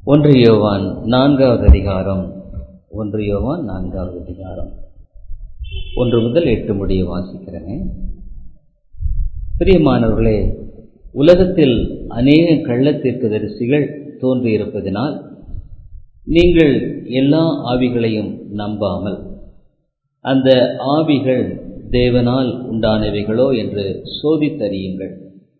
ஒன்று யோவான் நான்காவது அதிகாரம் ஒன்று யோவான் நான்காவது அதிகாரம் ஒன்று முதல் எட்டு முடிய வாசிக்கிறேன் பிரியமானவர்களே உலகத்தில் அநேக கள்ளத்தீர்க்கதரிசிகள் தோன்றியிருப்பதினால் நீங்கள் எல்லா ஆவிகளையும் நம்பாமல் அந்த ஆவிகள் தேவனால் உண்டானவைகளோ என்று சோதித்தறியுங்கள்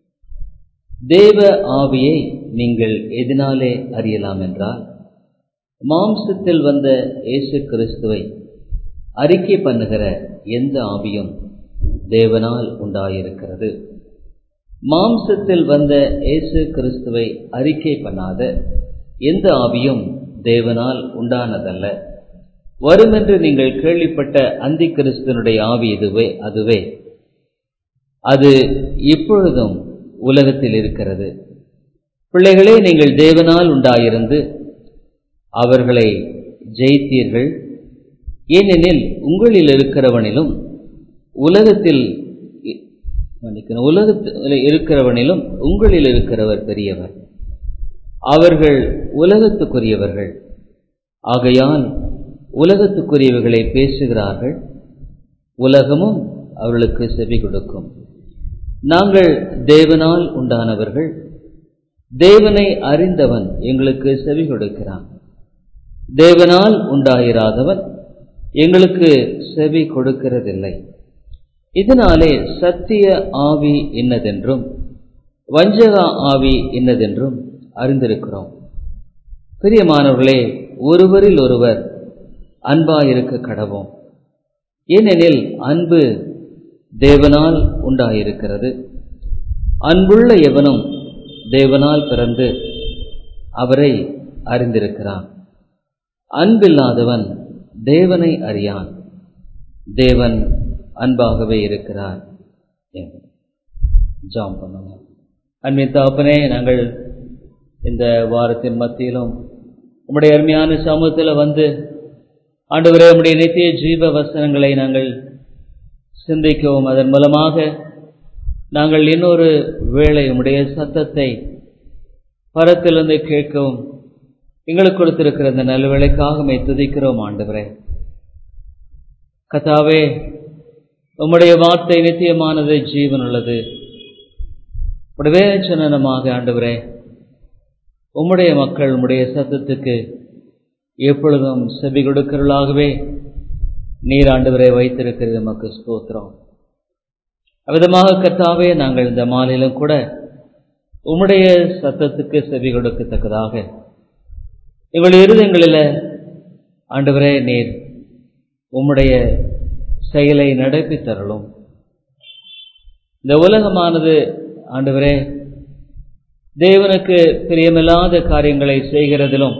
தேவ ஆவியை நீங்கள் எதனாலே அறியலாம் என்றால் மாம்சத்தில் வந்த இயேசு கிறிஸ்துவை அறிக்கை பண்ணுகிற எந்த ஆவியும் தேவனால் உண்டாயிருக்கிறது மாம்சத்தில் வந்த இயேசு கிறிஸ்துவை அறிக்கை பண்ணாத எந்த ஆவியும் தேவனால் உண்டானதல்ல வருமென்று நீங்கள் கேள்விப்பட்ட அந்தி கிறிஸ்தனுடைய ஆவி இதுவே அதுவே அது இப்பொழுதும் உலகத்தில் இருக்கிறது பிள்ளைகளே நீங்கள் தேவனால் உண்டாயிருந்து அவர்களை ஜெயித்தீர்கள் ஏனெனில் உங்களில் இருக்கிறவனிலும் உலகத்தில் உலகத்தில் இருக்கிறவனிலும் உங்களில் இருக்கிறவர் பெரியவர் அவர்கள் உலகத்துக்குரியவர்கள் ஆகையால் உலகத்துக்குரியவர்களை பேசுகிறார்கள் உலகமும் அவர்களுக்கு செவி கொடுக்கும் நாங்கள் தேவனால் உண்டானவர்கள் தேவனை அறிந்தவன் எங்களுக்கு செவி கொடுக்கிறான் தேவனால் உண்டாயிராதவன் எங்களுக்கு செவி கொடுக்கிறதில்லை இதனாலே சத்திய ஆவி என்னதென்றும் வஞ்சகா ஆவி என்னதென்றும் அறிந்திருக்கிறோம் பிரியமானவர்களே ஒருவரில் ஒருவர் அன்பாயிருக்க கடவோம் ஏனெனில் அன்பு தேவனால் உண்டாயிருக்கிறது அன்புள்ள எவனும் தேவனால் பிறந்து அவரை அறிந்திருக்கிறான் அன்பில்லாதவன் தேவனை அறியான் தேவன் அன்பாகவே இருக்கிறார் ஜாம் பண்ணுங்க அன்பின் தாப்பனே நாங்கள் இந்த வாரத்தின் மத்தியிலும் உம்முடைய அருமையான சமூகத்தில் வந்து ஆண்டவரே உம்முடைய நித்திய ஜீவ வசனங்களை நாங்கள் சிந்திக்கவும் அதன் மூலமாக நாங்கள் இன்னொரு வேளை உம்முடைய சத்தத்தை பரத்திலிருந்து கேட்கவும் எங்களுக்கு கொடுத்திருக்கிற இந்த நல்வேளைக்காக துதிக்கிறோம் ஆண்டவரே கதாவே உம்முடைய வார்த்தை நித்தியமானது ஜீவன் உள்ளது உடைய சனனமாக ஆண்டவரே உம்முடைய மக்கள் உம்முடைய சத்தத்துக்கு எப்பொழுதும் செவி கொடுக்கிறவர்களாகவே நீர் ஆண்டவரை வைத்திருக்கிறது நமக்கு ஸ்தோத்திரம் அவ்விதமாக கத்தாவே நாங்கள் இந்த மாலையிலும் கூட உம்முடைய சத்தத்துக்கு செவி கொடுக்கத்தக்கதாக எங்கள் இருதயங்களில் ஆண்டவரே நீர் உம்முடைய செயலை நடப்பி தரலும் இந்த உலகமானது ஆண்டவரே தேவனுக்கு பிரியமில்லாத காரியங்களை செய்கிறதிலும்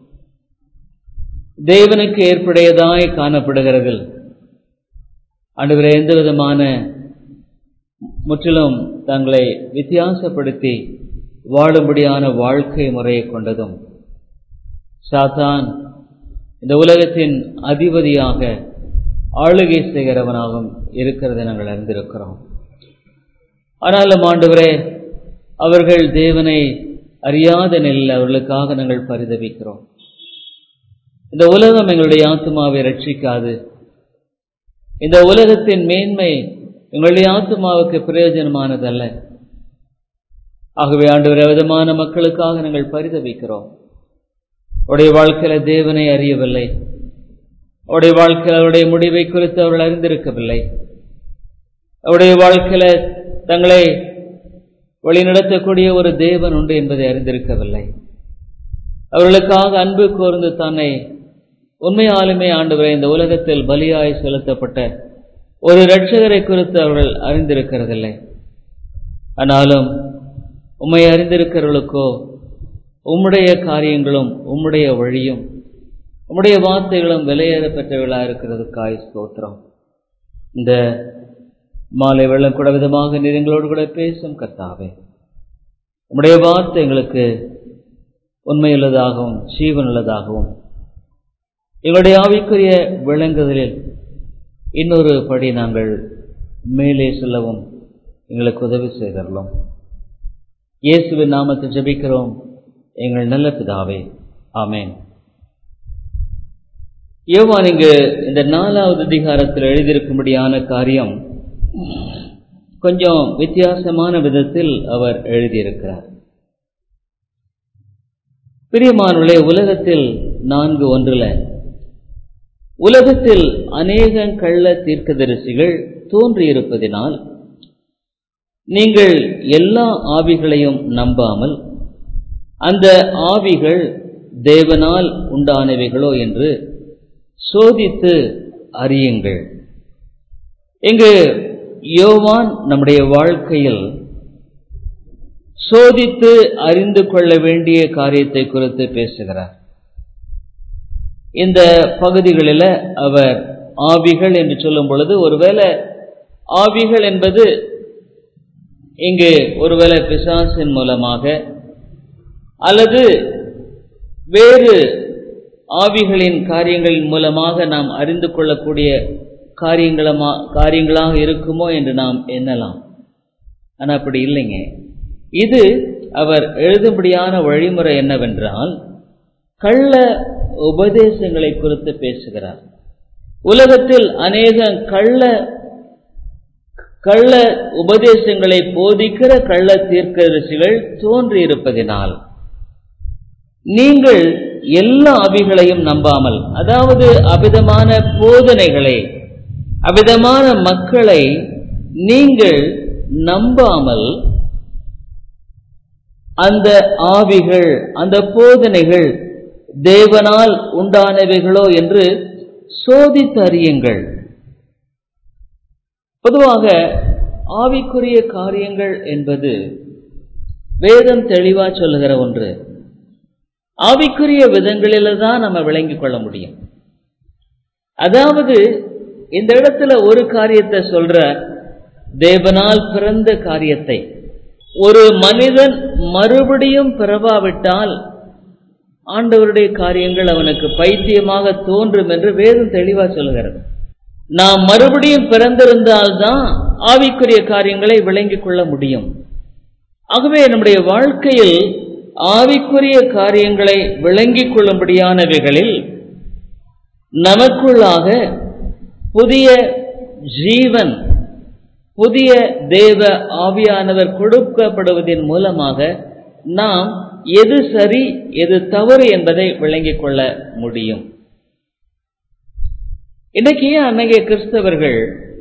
தேவனுக்கு ஏற்புடையதாய் காணப்படுகிறதில் ஆண்டவரே எந்த விதமான முற்றிலும் தங்களை வித்தியாசப்படுத்தி வாழும்படியான வாழ்க்கை முறையை கொண்டதும் சாத்தான் இந்த உலகத்தின் அதிபதியாக ஆளுகை செய்கிறவனாகவும் இருக்கிறதை நாங்கள் அறிந்திருக்கிறோம் ஆனாலும் ஆண்டவரே அவர்கள் தேவனை அறியாத நிலையில் அவர்களுக்காக நாங்கள் பரிதவிக்கிறோம் இந்த உலகம் எங்களுடைய ஆத்மாவை ரட்சிக்காது இந்த உலகத்தின் மேன்மை எங்களுடைய ஆத்மாவுக்கு பிரயோஜனமானதல்ல ஆகவே ஆண்டு விதமான மக்களுக்காக நாங்கள் பரிதவிக்கிறோம் அவருடைய வாழ்க்கையில தேவனை அறியவில்லை அவருடைய வாழ்க்கையில் அவருடைய முடிவை குறித்து அவர்கள் அறிந்திருக்கவில்லை அவருடைய வாழ்க்கையில தங்களை வழிநடத்தக்கூடிய ஒரு தேவன் உண்டு என்பதை அறிந்திருக்கவில்லை அவர்களுக்காக அன்பு கூர்ந்து தன்னை உண்மையாலுமே ஆண்டவரை இந்த உலகத்தில் பலியாய் செலுத்தப்பட்ட ஒரு இரட்சகரை குறித்து அவர்கள் அறிந்திருக்கிறதில்லை ஆனாலும் உம்மை அறிந்திருக்கிறவர்களுக்கோ உம்முடைய காரியங்களும் உம்முடைய வழியும் உம்முடைய வார்த்தைகளும் விலையேற பெற்றவர்களாக இருக்கிறதுக்காய் ஸ்தோத்திரம் இந்த மாலை வெள்ளம் கூட விதமாக நீங்களோடு கூட பேசும் கர்த்தாவே உம்முடைய வார்த்தை எங்களுக்கு உண்மையுள்ளதாகவும் ஜீவனுள்ளதாகவும் எங்களுடைய ஆவிக்குரிய விளங்குதலில் இன்னொரு படி நாங்கள் மேலே செல்லவும் எங்களுக்கு உதவி செய்தரலாம் இயேசுவின் நாமத்தை ஜெபிக்கிறோம் எங்கள் நல்ல பிதாவே ஆமேன் யோவான் இங்கு இந்த நாலாவது அதிகாரத்தில் எழுதியிருக்கும்படியான காரியம் கொஞ்சம் வித்தியாசமான விதத்தில் அவர் எழுதியிருக்கிறார் பிரியமானுடைய உலகத்தில் நான்கு ஒன்றுல உலகத்தில் அநேக கள்ள தீர்க்கதரிசிகள் தோன்றியிருப்பதினால் நீங்கள் எல்லா ஆவிகளையும் நம்பாமல் அந்த ஆவிகள் தேவனால் உண்டானவைகளோ என்று சோதித்து அறியுங்கள் இங்கு யோவான் நம்முடைய வாழ்க்கையில் சோதித்து அறிந்து கொள்ள வேண்டிய காரியத்தை குறித்து பேசுகிறார் இந்த பகுதிகளில் அவர் ஆவிகள் என்று சொல்லும் பொழுது ஒருவேளை ஆவிகள் என்பது இங்கு ஒருவேளை பிசாசின் மூலமாக அல்லது வேறு ஆவிகளின் காரியங்களின் மூலமாக நாம் அறிந்து கொள்ளக்கூடிய காரியங்களமா காரியங்களாக இருக்குமோ என்று நாம் எண்ணலாம் ஆனால் அப்படி இல்லைங்க இது அவர் எழுதும்படியான வழிமுறை என்னவென்றால் கள்ள உபதேசங்களை குறித்து பேசுகிறார் உலகத்தில் அநேக கள்ள கள்ள உபதேசங்களை போதிக்கிற கள்ள தீர்க்கதரிசிகள் தோன்றியிருப்பதினால் நீங்கள் எல்லா அபிகளையும் நம்பாமல் அதாவது அபிதமான போதனைகளை அபிதமான மக்களை நீங்கள் நம்பாமல் அந்த ஆவிகள் அந்த போதனைகள் தேவனால் உண்டானவைகளோ என்று சோதித்து அறியுங்கள் பொதுவாக ஆவிக்குரிய காரியங்கள் என்பது வேதம் தெளிவா சொல்லுகிற ஒன்று ஆவிக்குரிய விதங்களில தான் நம்ம விளங்கிக் கொள்ள முடியும் அதாவது இந்த இடத்துல ஒரு காரியத்தை சொல்ற தேவனால் பிறந்த காரியத்தை ஒரு மனிதன் மறுபடியும் பிறவாவிட்டால் ஆண்டவருடைய காரியங்கள் அவனுக்கு பைத்தியமாக தோன்றும் என்று வேதம் தெளிவா சொல்கிறது நாம் மறுபடியும் பிறந்திருந்தால்தான் ஆவிக்குரிய காரியங்களை விளங்கிக் கொள்ள முடியும் ஆகவே நம்முடைய வாழ்க்கையில் ஆவிக்குரிய காரியங்களை விளங்கிக் கொள்ளும்படியானவைகளில் நமக்குள்ளாக புதிய ஜீவன் புதிய தேவ ஆவியானவர் கொடுக்கப்படுவதன் மூலமாக நாம் எது சரி எது தவறு என்பதை விளங்கிக் கொள்ள முடியும் இன்னைக்கு அன்னைய கிறிஸ்தவர்கள்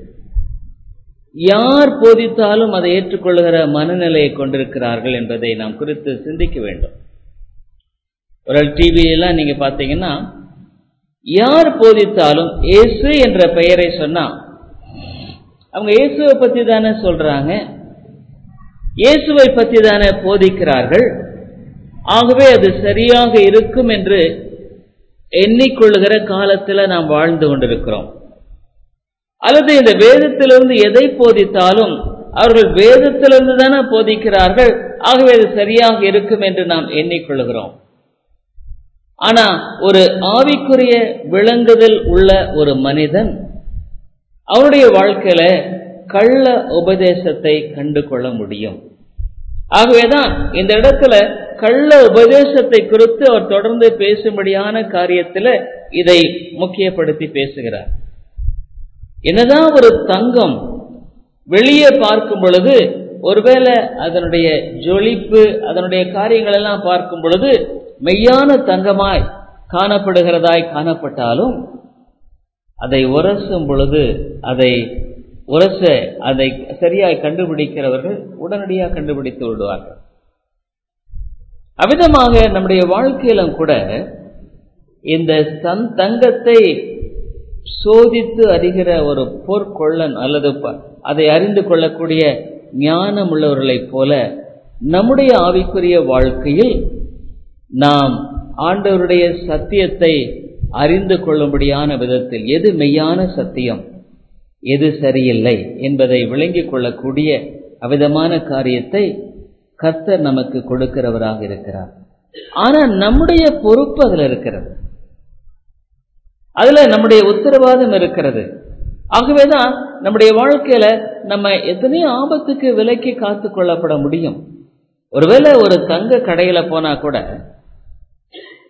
யார் போதித்தாலும் அதை ஏற்றுக்கொள்கிற மனநிலையை கொண்டிருக்கிறார்கள் என்பதை நாம் குறித்து சிந்திக்க வேண்டும் ஒரு டிவியெல்லாம் நீங்க பார்த்தீங்கன்னா யார் போதித்தாலும் இயேசு என்ற பெயரை சொன்னா அவங்க இயேசுவை பத்தி தானே சொல்றாங்க இயேசுவை பத்தி தானே போதிக்கிறார்கள் ஆகவே அது சரியாக இருக்கும் என்று எண்ணிக்கொள்ளுகிற காலத்தில் நாம் வாழ்ந்து கொண்டிருக்கிறோம் அல்லது இந்த வேதத்திலிருந்து எதை போதித்தாலும் அவர்கள் வேதத்திலிருந்து தானே போதிக்கிறார்கள் ஆகவே அது சரியாக இருக்கும் என்று நாம் எண்ணிக்கொள்கிறோம் ஆனா ஒரு ஆவிக்குரிய விளங்குதல் உள்ள ஒரு மனிதன் அவருடைய வாழ்க்கையில கள்ள உபதேசத்தை கண்டு கொள்ள முடியும் ஆகவேதான் இந்த இடத்துல கள்ள உபதேசத்தை குறித்து அவர் தொடர்ந்து பேசும்படியான காரியத்தில் இதை முக்கியப்படுத்தி பேசுகிறார் என்னதான் ஒரு தங்கம் வெளியே பார்க்கும் பொழுது ஒருவேளை அதனுடைய ஜொலிப்பு அதனுடைய காரியங்கள் எல்லாம் பார்க்கும் பொழுது மெய்யான தங்கமாய் காணப்படுகிறதாய் காணப்பட்டாலும் அதை உரசும் பொழுது அதை உரச அதை சரியாய் கண்டுபிடிக்கிறவர்கள் உடனடியாக கண்டுபிடித்து விடுவார்கள் அவ்விதமாக நம்முடைய வாழ்க்கையிலும் கூட இந்த சந் தங்கத்தை சோதித்து அறிகிற ஒரு பொற்கொள்ளன் அல்லது அதை அறிந்து கொள்ளக்கூடிய ஞானம் உள்ளவர்களைப் போல நம்முடைய ஆவிக்குரிய வாழ்க்கையில் நாம் ஆண்டவருடைய சத்தியத்தை அறிந்து கொள்ளும்படியான விதத்தில் எது மெய்யான சத்தியம் எது சரியில்லை என்பதை விளங்கிக் கொள்ளக்கூடிய அவிதமான காரியத்தை கர்த்தர் நமக்கு கொடுக்கிறவராக இருக்கிறார் ஆனா நம்முடைய பொறுப்பு அதுல இருக்கிறது அதுல நம்முடைய உத்தரவாதம் இருக்கிறது ஆகவேதான் நம்முடைய வாழ்க்கையில நம்ம எத்தனையோ ஆபத்துக்கு விலைக்கு காத்து கொள்ளப்பட முடியும் ஒருவேளை ஒரு தங்க கடையில போனா கூட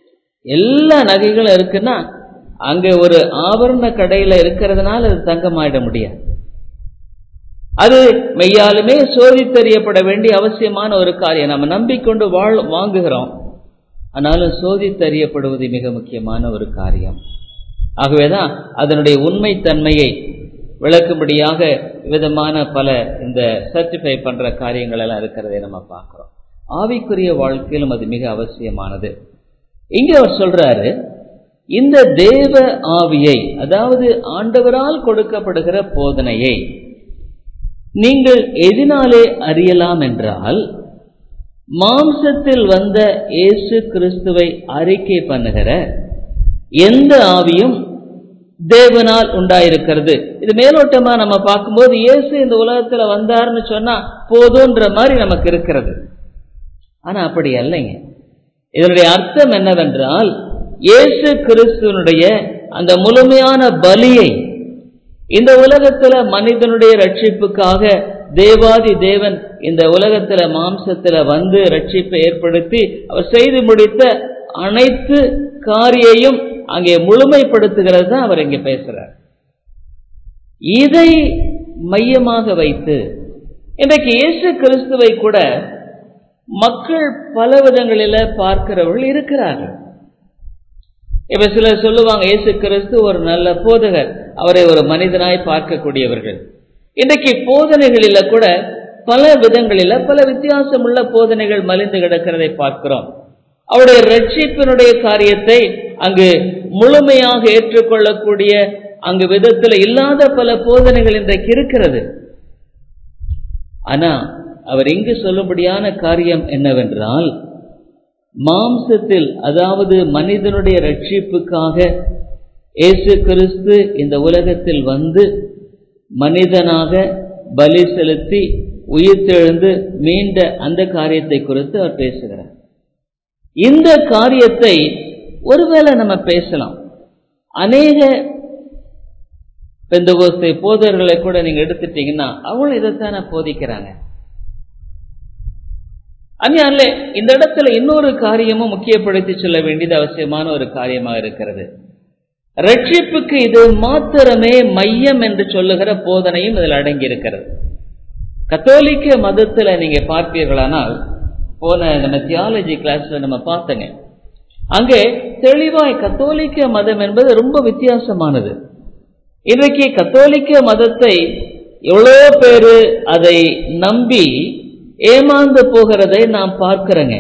எல்லா நகைகளும் இருக்குன்னா அங்க ஒரு ஆபரண கடையில இருக்கிறதுனால அது தங்கமாயிட முடியாது அது மெய்யாலுமே சோதித்தறியப்பட வேண்டிய அவசியமான ஒரு காரியம் நம்ம நம்பிக்கொண்டு வாழ் வாங்குகிறோம் ஆனாலும் சோதித்தறியப்படுவது மிக முக்கியமான ஒரு காரியம் ஆகவேதான் அதனுடைய உண்மைத்தன்மையை விளக்கும்படியாக விதமான பல இந்த சர்டிஃபை பண்ற காரியங்கள் எல்லாம் இருக்கிறதை நம்ம பார்க்கிறோம் ஆவிக்குரிய வாழ்க்கையிலும் அது மிக அவசியமானது இங்க அவர் சொல்றாரு இந்த தேவ ஆவியை அதாவது ஆண்டவரால் கொடுக்கப்படுகிற போதனையை நீங்கள் எதினாலே அறியலாம் என்றால் மாம்சத்தில் வந்த இயேசு கிறிஸ்துவை அறிக்கை பண்ணுகிற எந்த ஆவியும் தேவனால் உண்டாயிருக்கிறது இது மேலோட்டமா நம்ம பார்க்கும்போது இயேசு இந்த உலகத்துல வந்தாருன்னு சொன்னா போதுன்ற மாதிரி நமக்கு இருக்கிறது ஆனா அப்படி அல்லைங்க இதனுடைய அர்த்தம் என்னவென்றால் இயேசு கிறிஸ்துவனுடைய அந்த முழுமையான பலியை இந்த உலகத்துல மனிதனுடைய ரட்சிப்புக்காக தேவாதி தேவன் இந்த உலகத்துல மாம்சத்துல வந்து ரட்சிப்பை ஏற்படுத்தி அவர் செய்து முடித்த அனைத்து காரியையும் அங்கே முழுமைப்படுத்துகிறது தான் அவர் இங்க பேசுறார் இதை மையமாக வைத்து இன்றைக்கு இயேசு கிறிஸ்துவை கூட மக்கள் பல விதங்களில பார்க்கிறவர்கள் இருக்கிறார்கள் இப்ப சிலர் சொல்லுவாங்க இயேசு கிறிஸ்து ஒரு நல்ல போதகர் அவரை ஒரு மனிதனாய் பார்க்கக்கூடியவர்கள் இன்றைக்கு போதனைகளில கூட பல விதங்களில பல வித்தியாசமுள்ள போதனைகள் மலிந்து கிடக்கிறதை பார்க்கிறோம் அவருடைய ரட்சிப்பினுடைய காரியத்தை அங்கு முழுமையாக ஏற்றுக்கொள்ளக்கூடிய அங்கு விதத்தில் இல்லாத பல போதனைகள் இன்றைக்கு இருக்கிறது ஆனா அவர் இங்கு சொல்லும்படியான காரியம் என்னவென்றால் மாம்சத்தில் அதாவது மனிதனுடைய ரட்சிப்புக்காக இயேசு கிறிஸ்து இந்த உலகத்தில் வந்து மனிதனாக பலி செலுத்தி உயிர்த்தெழுந்து மீண்ட அந்த காரியத்தை குறித்து அவர் பேசுகிறார் இந்த காரியத்தை ஒருவேளை நம்ம பேசலாம் அநேக பெந்தகோஸ்தை போதர்களை கூட நீங்க எடுத்துட்டீங்கன்னா அவங்களும் இதைத்தானே போதிக்கிறாங்க அந்நியான்ல இந்த இடத்துல இன்னொரு காரியமும் முக்கியப்படுத்தி சொல்ல வேண்டியது அவசியமான ஒரு காரியமாக இருக்கிறது ரட்சிப்புக்கு இது மாத்திரமே மையம் என்று சொல்லுகிற போதனையும் இதில் அடங்கி இருக்கிறது கத்தோலிக்க மதத்துல நீங்க பார்ப்பீர்களானால் போன நம்ம தியாலஜி கிளாஸ்ல நம்ம பார்த்தங்க அங்கே தெளிவாய் கத்தோலிக்க மதம் என்பது ரொம்ப வித்தியாசமானது இன்றைக்கு கத்தோலிக்க மதத்தை எவ்வளோ பேரு அதை நம்பி ஏமாந்து போகிறதை நாம் பார்க்கிறோங்க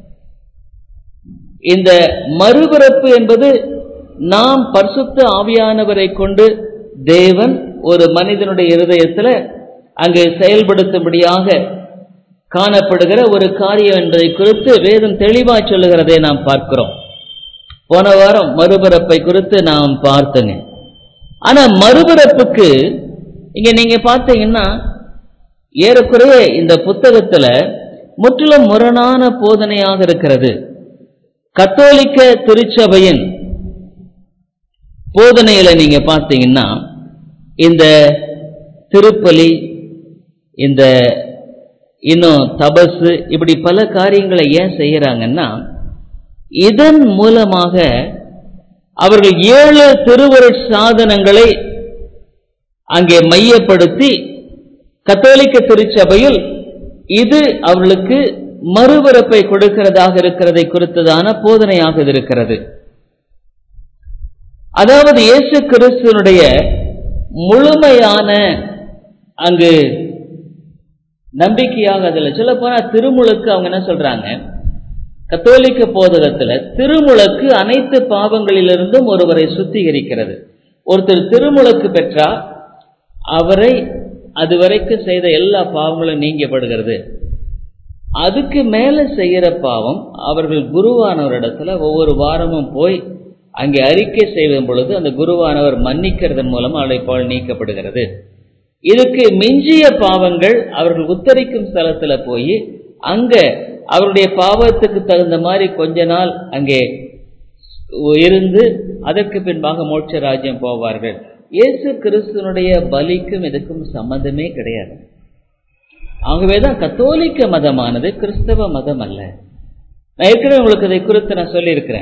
இந்த மறுபிறப்பு என்பது நாம் பரிசுத்த ஆவியானவரை கொண்டு தேவன் ஒரு மனிதனுடைய இருதயத்துல அங்கு செயல்படுத்தும்படியாக காணப்படுகிற ஒரு காரியம் என்பதை குறித்து வேதம் தெளிவாய் சொல்லுகிறதை நாம் பார்க்கிறோம் போன வாரம் மறுபிறப்பை குறித்து நாம் பார்த்தங்க ஆனா மறுபிறப்புக்கு இங்க நீங்க பார்த்தீங்கன்னா ஏறக்குறைய இந்த புத்தகத்துல முற்றிலும் முரணான போதனையாக இருக்கிறது கத்தோலிக்க திருச்சபையின் போதனையில நீங்க பார்த்தீங்கன்னா இந்த திருப்பலி இந்த இன்னும் தபசு இப்படி பல காரியங்களை ஏன் செய்யறாங்கன்னா இதன் மூலமாக அவர்கள் ஏழு திருவருட் சாதனங்களை அங்கே மையப்படுத்தி கத்தோலிக்க திருச்சபையில் இது அவர்களுக்கு மறுபிறப்பை கொடுக்கிறதாக இருக்கிறதை குறித்ததான போதனையாக இருக்கிறது அதாவது இயேசு கிறிஸ்துவனுடைய முழுமையான அங்கு நம்பிக்கையாக அதுல சொல்ல போனா திருமுழுக்கு அவங்க என்ன சொல்றாங்க கத்தோலிக்க போதகத்துல திருமுழுக்கு அனைத்து பாவங்களிலிருந்தும் ஒருவரை சுத்திகரிக்கிறது ஒருத்தர் திருமுழுக்கு பெற்றா அவரை அதுவரைக்கும் செய்த எல்லா பாவங்களும் நீங்கப்படுகிறது அதுக்கு மேல செய்யற பாவம் அவர்கள் குருவானவரிடத்துல ஒவ்வொரு வாரமும் போய் அங்கே அறிக்கை செய்வதும் பொழுது அந்த குருவானவர் மன்னிக்கிறதன் மூலம் அழைப்பால் நீக்கப்படுகிறது இதுக்கு மிஞ்சிய பாவங்கள் அவர்கள் உத்தரிக்கும் ஸ்தலத்துல போய் அங்க அவருடைய பாவத்துக்கு தகுந்த மாதிரி கொஞ்ச நாள் அங்கே இருந்து அதற்கு பின்பாக மோட்ச ராஜ்யம் போவார்கள் இயேசு கிறிஸ்துவனுடைய பலிக்கும் இதுக்கும் சம்பந்தமே கிடையாது ஆகவேதான் கத்தோலிக்க மதமானது கிறிஸ்தவ மதம் அல்ல நான் ஏற்கனவே உங்களுக்கு இதை குறித்து நான் சொல்லியிருக்கிறேன்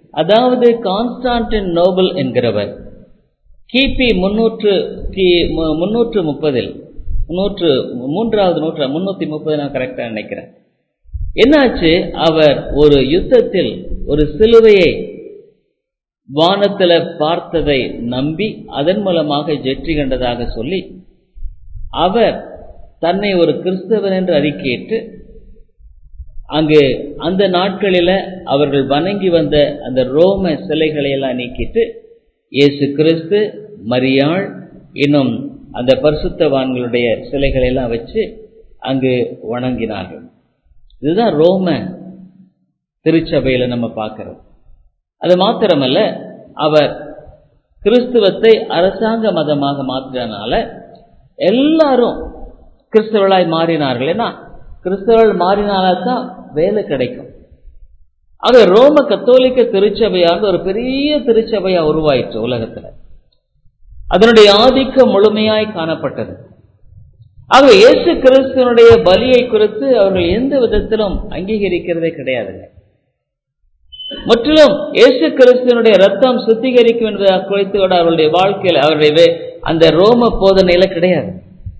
அதாவது கான்ஸ்டான்டின் நோபல் என்கிறவர் கிபி முன்னூற்று கி- மு- முன்னூற்று முப்பதில் முன்னூற்று மூன்றாவது நூற்று முன்னூத்தி முப்பது நான் கரெக்டா நினைக்கிறேன் என்னாச்சு அவர் ஒரு யுத்தத்தில் ஒரு சிலுவையை வானத்துல பார்த்ததை நம்பி அதன் மூலமாக வெற்றி கண்டதாக சொல்லி அவர் தன்னை ஒரு கிறிஸ்தவன் என்று அறிக்கையிட்டு அங்கு அந்த நாட்களில அவர்கள் வணங்கி வந்த அந்த ரோம சிலைகளை எல்லாம் நீக்கிட்டு இயேசு கிறிஸ்து மரியாள் இன்னும் அந்த பரிசுத்தவான்களுடைய சிலைகளை எல்லாம் வச்சு அங்கு வணங்கினார்கள் இதுதான் ரோம திருச்சபையில நம்ம பார்க்கிறோம் அது மாத்திரமல்ல அவர் கிறிஸ்துவத்தை அரசாங்க மதமாக மாற்றினால எல்லாரும் கிறிஸ்தவர்களாய் மாறினார்கள் ஏன்னா கிறிஸ்தவர்கள் மாறினால்தான் வேலை கிடைக்கும் ஆக ரோம கத்தோலிக்க திருச்சபையாக ஒரு பெரிய திருச்சபையா உருவாயிற்று உலகத்துல அதனுடைய ஆதிக்கம் முழுமையாய் காணப்பட்டது ஆக இயேசு கிறிஸ்துவனுடைய பலியை குறித்து அவர்கள் எந்த விதத்திலும் அங்கீகரிக்கிறதே கிடையாதுங்க முற்றிலும் இயேசு கிறிஸ்துவனுடைய ரத்தம் சுத்திகரிக்கும் என்பதாக குறித்து கூட அவருடைய வாழ்க்கையில் அவருடைய வே- அந்த ரோம போதனையில கிடையாது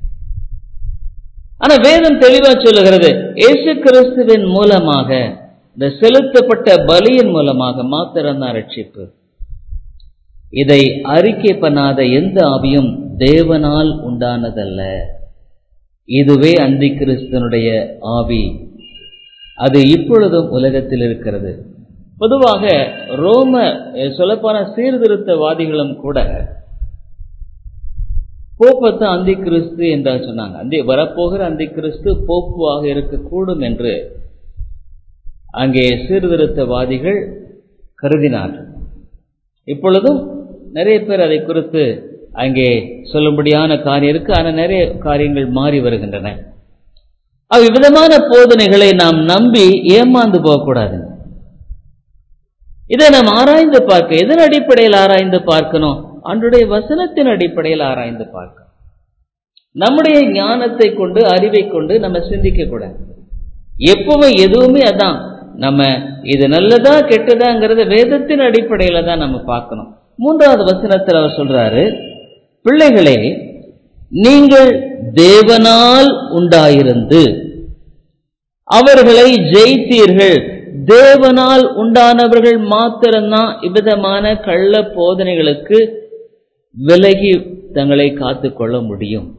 ஆனா வேதம் தெளிவா சொல்லுகிறது இயேசு கிறிஸ்துவின் மூலமாக இந்த செலுத்தப்பட்ட பலியின் மூலமாக மாத்திரம்தான் ரட்சிப்பு இதை அறிக்கை பண்ணாத எந்த ஆவியும் தேவனால் உண்டானதல்ல இதுவே அந்தி கிறிஸ்தனுடைய ஆவி அது இப்பொழுதும் உலகத்தில் இருக்கிறது பொதுவாக ரோம அஹ், சொல்லப்போன சீர்திருத்தவாதிகளும் கூட போப்பத்தை அந்தி கிறிஸ்து என்றா சொன்னாங்க அந்தி வரப்போகிற அந்தி கிறிஸ்து போப்புவாக இருக்கக்கூடும் என்று அங்கே சீர்திருத்தவாதிகள் கருதினார்கள் இப்பொழுதும் நிறைய பேர் அதை குறித்து அங்கே சொல்லும்படியான காரியம் இருக்கு ஆனால் நிறைய காரியங்கள் மாறி வருகின்றன அவ்விதமான போதனைகளை நாம் நம்பி ஏமாந்து போகக்கூடாதுங்க இதை நாம் ஆராய்ந்து பார்க்க எதன் அடிப்படையில் ஆராய்ந்து பார்க்கணும் அன்றைய வசனத்தின் அடிப்படையில் ஆராய்ந்து பார்க்கணும் நம்முடைய ஞானத்தை கொண்டு அறிவை கொண்டு நம்ம சிந்திக்க கூடாது எப்பவுமே எதுவுமே அதான் நம்ம இது நல்லதா கெட்டதாங்கிறத வேதத்தின் அடிப்படையில தான் நம்ம பார்க்கணும் மூன்றாவது வசனத்தில் அவர் சொல்றாரு பிள்ளைகளே நீங்கள் தேவனால் உண்டாயிருந்து அவர்களை ஜெயித்தீர்கள் தேவனால் உண்டானவர்கள் மாத்திரம்தான் இவ்விதமான கள்ள போதனைகளுக்கு விலகி தங்களை காத்துக்கொள்ள முடியும்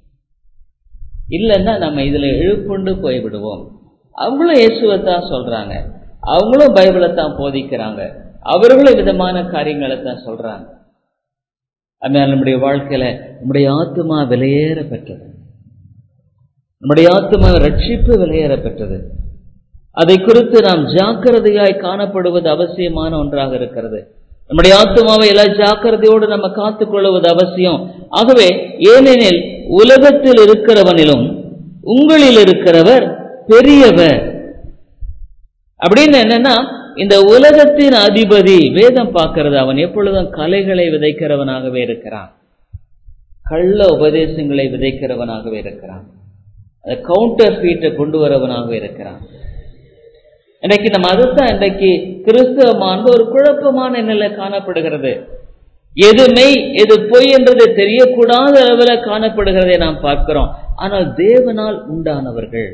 இல்லைன்னா நம்ம இதுல இழுப்புண்டு போய்விடுவோம் அவங்களும் இயேசுவை தான் சொல்றாங்க அவங்களும் பைபிளை தான் போதிக்கிறாங்க அவர்களும் விதமான காரியங்களை தான் சொல்றாங்க அதனால நம்முடைய வாழ்க்கையில நம்முடைய ஆத்மா விலையேற பெற்றது நம்முடைய ஆத்மா ரட்சிப்பு விலையேற பெற்றது அதை குறித்து நாம் ஜாக்கிரதையாய் காணப்படுவது அவசியமான ஒன்றாக இருக்கிறது நம்முடைய ஆத்மாவை எல்லா ஜாக்கிரதையோடு நம்ம காத்துக்கொள்வது அவசியம் ஆகவே ஏனெனில் உலகத்தில் இருக்கிறவனிலும் உங்களில் இருக்கிறவர் பெரியவர் அப்படின்னு என்னன்னா இந்த உலகத்தின் அதிபதி வேதம் பார்க்கிறது அவன் எப்பொழுதும் கலைகளை விதைக்கிறவனாகவே இருக்கிறான் கள்ள உபதேசங்களை விதைக்கிறவனாகவே இருக்கிறான் அதை கவுண்டர் ஃபீட்டை கொண்டு வரவனாகவே இருக்கிறான் இன்னைக்கு நம்ம அதுதான் இன்றைக்கு கிறிஸ்தவ மாண்பு ஒரு குழப்பமான நிலை காணப்படுகிறது எது மெய் எது பொய் என்றது தெரியக்கூடாத அளவில் காணப்படுகிறதை நாம் பார்க்கிறோம் ஆனால் தேவனால் உண்டானவர்கள்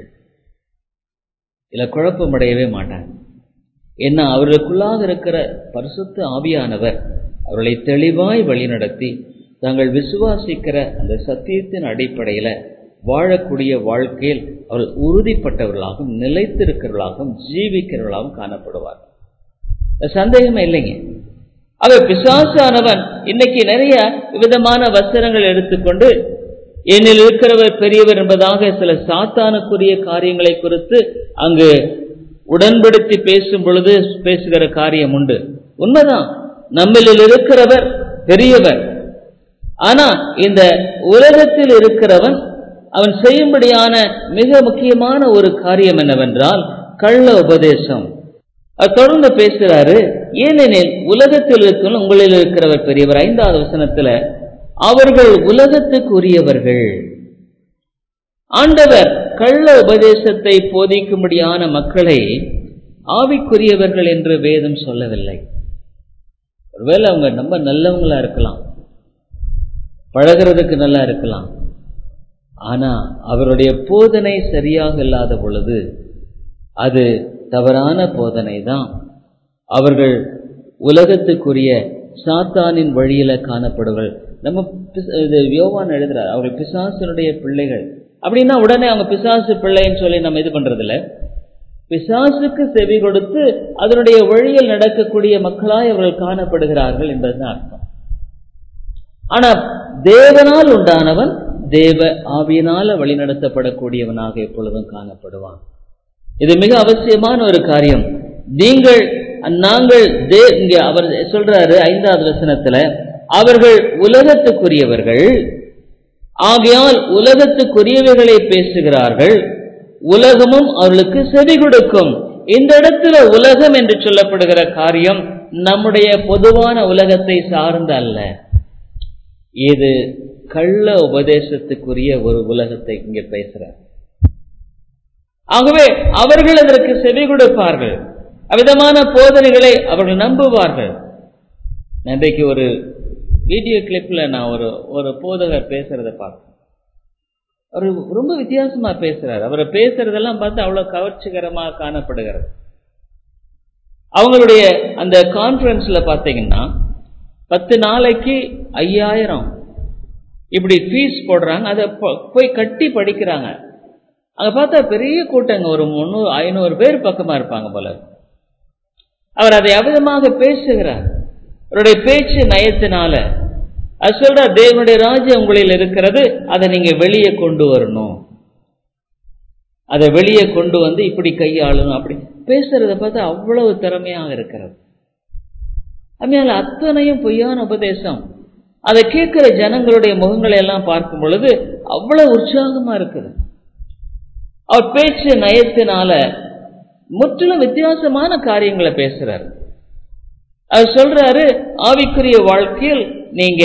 இதுல குழப்பமடையவே மாட்டாங்க ஏன்னா அவர்களுக்குள்ளாக இருக்கிற பரிசுத்த ஆவியானவர் அவர்களை தெளிவாய் வழிநடத்தி தாங்கள் விசுவாசிக்கிற அந்த சத்தியத்தின் அடிப்படையில வாழக்கூடிய வாழ்க்கையில் அவர்கள் உறுதிப்பட்டவர்களாகவும் நிலைத்திருக்கிறவர்களாகவும் ஜீவிக்கிறவர்களாகவும் காணப்படுவார்கள் சந்தேகமே இல்லைங்க அவர் பிசாசானவன் இன்னைக்கு நிறைய விதமான வசனங்கள் எடுத்துக்கொண்டு என்னில் இருக்கிறவர் பெரியவர் என்பதாக சில சாத்தானுக்குரிய காரியங்களை குறித்து அங்கு உடன்படுத்தி பேசும் பொழுது பேசுகிற காரியம் உண்டு உண்மைதான் நம்மளில் இருக்கிறவர் பெரியவர் ஆனா இந்த உலகத்தில் இருக்கிறவன் அவன் செய்யும்படியான மிக முக்கியமான ஒரு காரியம் என்னவென்றால் கள்ள உபதேசம் அவர் தொடர்ந்து பேசுறாரு ஏனெனில் உலகத்தில் இருக்கிற உங்களில் இருக்கிறவர் பெரியவர் ஐந்தாவது வசனத்துல அவர்கள் உலகத்துக்கு உரியவர்கள் ஆண்டவர் கள்ள உபதேசத்தை போதிக்கும்படியான மக்களை ஆவிக்குரியவர்கள் என்று வேதம் சொல்லவில்லை ஒருவேளை அவங்க ரொம்ப நல்லவங்களா இருக்கலாம் பழகிறதுக்கு நல்லா இருக்கலாம் ஆனா அவருடைய போதனை சரியாக இல்லாத பொழுது அது தவறான போதனை தான் அவர்கள் உலகத்துக்குரிய சாத்தானின் வழியில காணப்படுவர்கள் நம்ம பிச- இது யோவான் எழுதுறார் அவர்கள் பிசாசனுடைய பிள்ளைகள் அப்படின்னா உடனே அவங்க பிசாசு பிள்ளைன்னு சொல்லி நம்ம இது பண்றது இல்ல பிசாசுக்கு செவி கொடுத்து அதனுடைய வழியில் நடக்கக்கூடிய மக்களாய் அவர்கள் காணப்படுகிறார்கள் என்பதுதான் அர்த்தம் ஆனா தேவனால் உண்டானவன் தேவ ஆவியினால வழிநடத்தப்படக்கூடியவனாக எப்பொழுதும் காணப்படுவான் இது மிக அவசியமான ஒரு காரியம் நீங்கள் நாங்கள் தே இங்க அவர் சொல்றாரு ஐந்தாவது வசனத்துல அவர்கள் உலகத்துக்குரியவர்கள் ஆகையால் உலகத்துக்குரியவைகளை பேசுகிறார்கள் உலகமும் அவர்களுக்கு செவி கொடுக்கும் இந்த இடத்துல உலகம் என்று சொல்லப்படுகிற காரியம் நம்முடைய பொதுவான உலகத்தை சார்ந்த அல்ல இது கள்ள உபதேசத்துக்குரிய ஒரு உலகத்தை இங்க பேசுறார் ஆகவே அவர்கள் அதற்கு செவி கொடுப்பார்கள் அவ்விதமான போதனைகளை அவர்கள் நம்புவார்கள் இன்றைக்கு ஒரு வீடியோ கிளிப்ல நான் ஒரு ஒரு போதகர் பேசுறத பார்த்தேன் அவர் ரொம்ப வித்தியாசமா பேசுறாரு அவர் பேசுறதெல்லாம் பார்த்து அவ்வளவு கவர்ச்சிகரமா காணப்படுகிறது அவங்களுடைய அந்த கான்ஃபரன்ஸ்ல பாத்தீங்கன்னா பத்து நாளைக்கு ஐயாயிரம் இப்படி ஃபீஸ் போடுறாங்க அதை போ- போய் கட்டி படிக்கிறாங்க அங்க பார்த்தா பெரிய கூட்டங்க ஒரு முந்நூறு ஐநூறு பேர் பக்கமா இருப்பாங்க போல அவர் அதை அவிதமாக பேசுகிறார் அவருடைய பேச்சு நயத்தினால அது சொல்ற தேவனுடைய ராஜ்யம் உங்களில் இருக்கிறது அதை நீங்க வெளியே கொண்டு வரணும் அதை வெளியே கொண்டு வந்து இப்படி கையாளணும் அப்படி பேசுறத பார்த்தா அவ்வளவு திறமையாக இருக்கிறது அதனால அத்தனையும் பொய்யான உபதேசம் அதை கேட்கிற ஜனங்களுடைய முகங்களை எல்லாம் பார்க்கும் பொழுது அவ்வளவு உற்சாகமா இருக்குது அவர் பேச்சு நயத்தினால முற்றிலும் வித்தியாசமான காரியங்களை பேசுறாரு அவர் சொல்றாரு ஆவிக்குரிய வாழ்க்கையில் நீங்க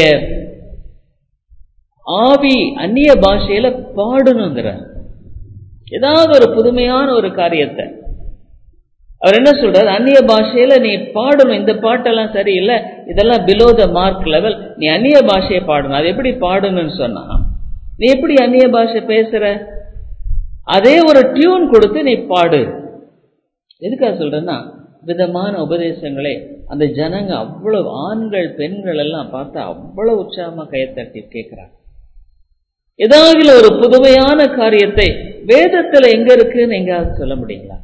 ஆவி அந்நிய பாஷையில பாடணுங்கிறார் ஏதாவது ஒரு புதுமையான ஒரு காரியத்தை அவர் என்ன சொல்றாரு அந்நிய பாஷையில நீ பாடணும் இந்த பாட்டெல்லாம் சரியில்லை இதெல்லாம் பிலோ த மார்க் லெவல் நீ அந்நிய பாஷையை பாடணும் அது எப்படி பாடணும்னு சொன்னா நீ எப்படி அந்நிய பாஷை பேசுற அதே ஒரு டியூன் கொடுத்து நீ பாடு எதுக்காக சொல்றேன்னா விதமான உபதேசங்களை அந்த ஜனங்க அவ்வளவு ஆண்கள் பெண்கள் எல்லாம் பார்த்தா அவ்வளவு உற்சாகமா கையத்தட்டி கேட்கிறாங்க ஏதாவது ஒரு புதுமையான காரியத்தை வேதத்துல எங்க இருக்குன்னு எங்கேயாவது சொல்ல முடியுங்களா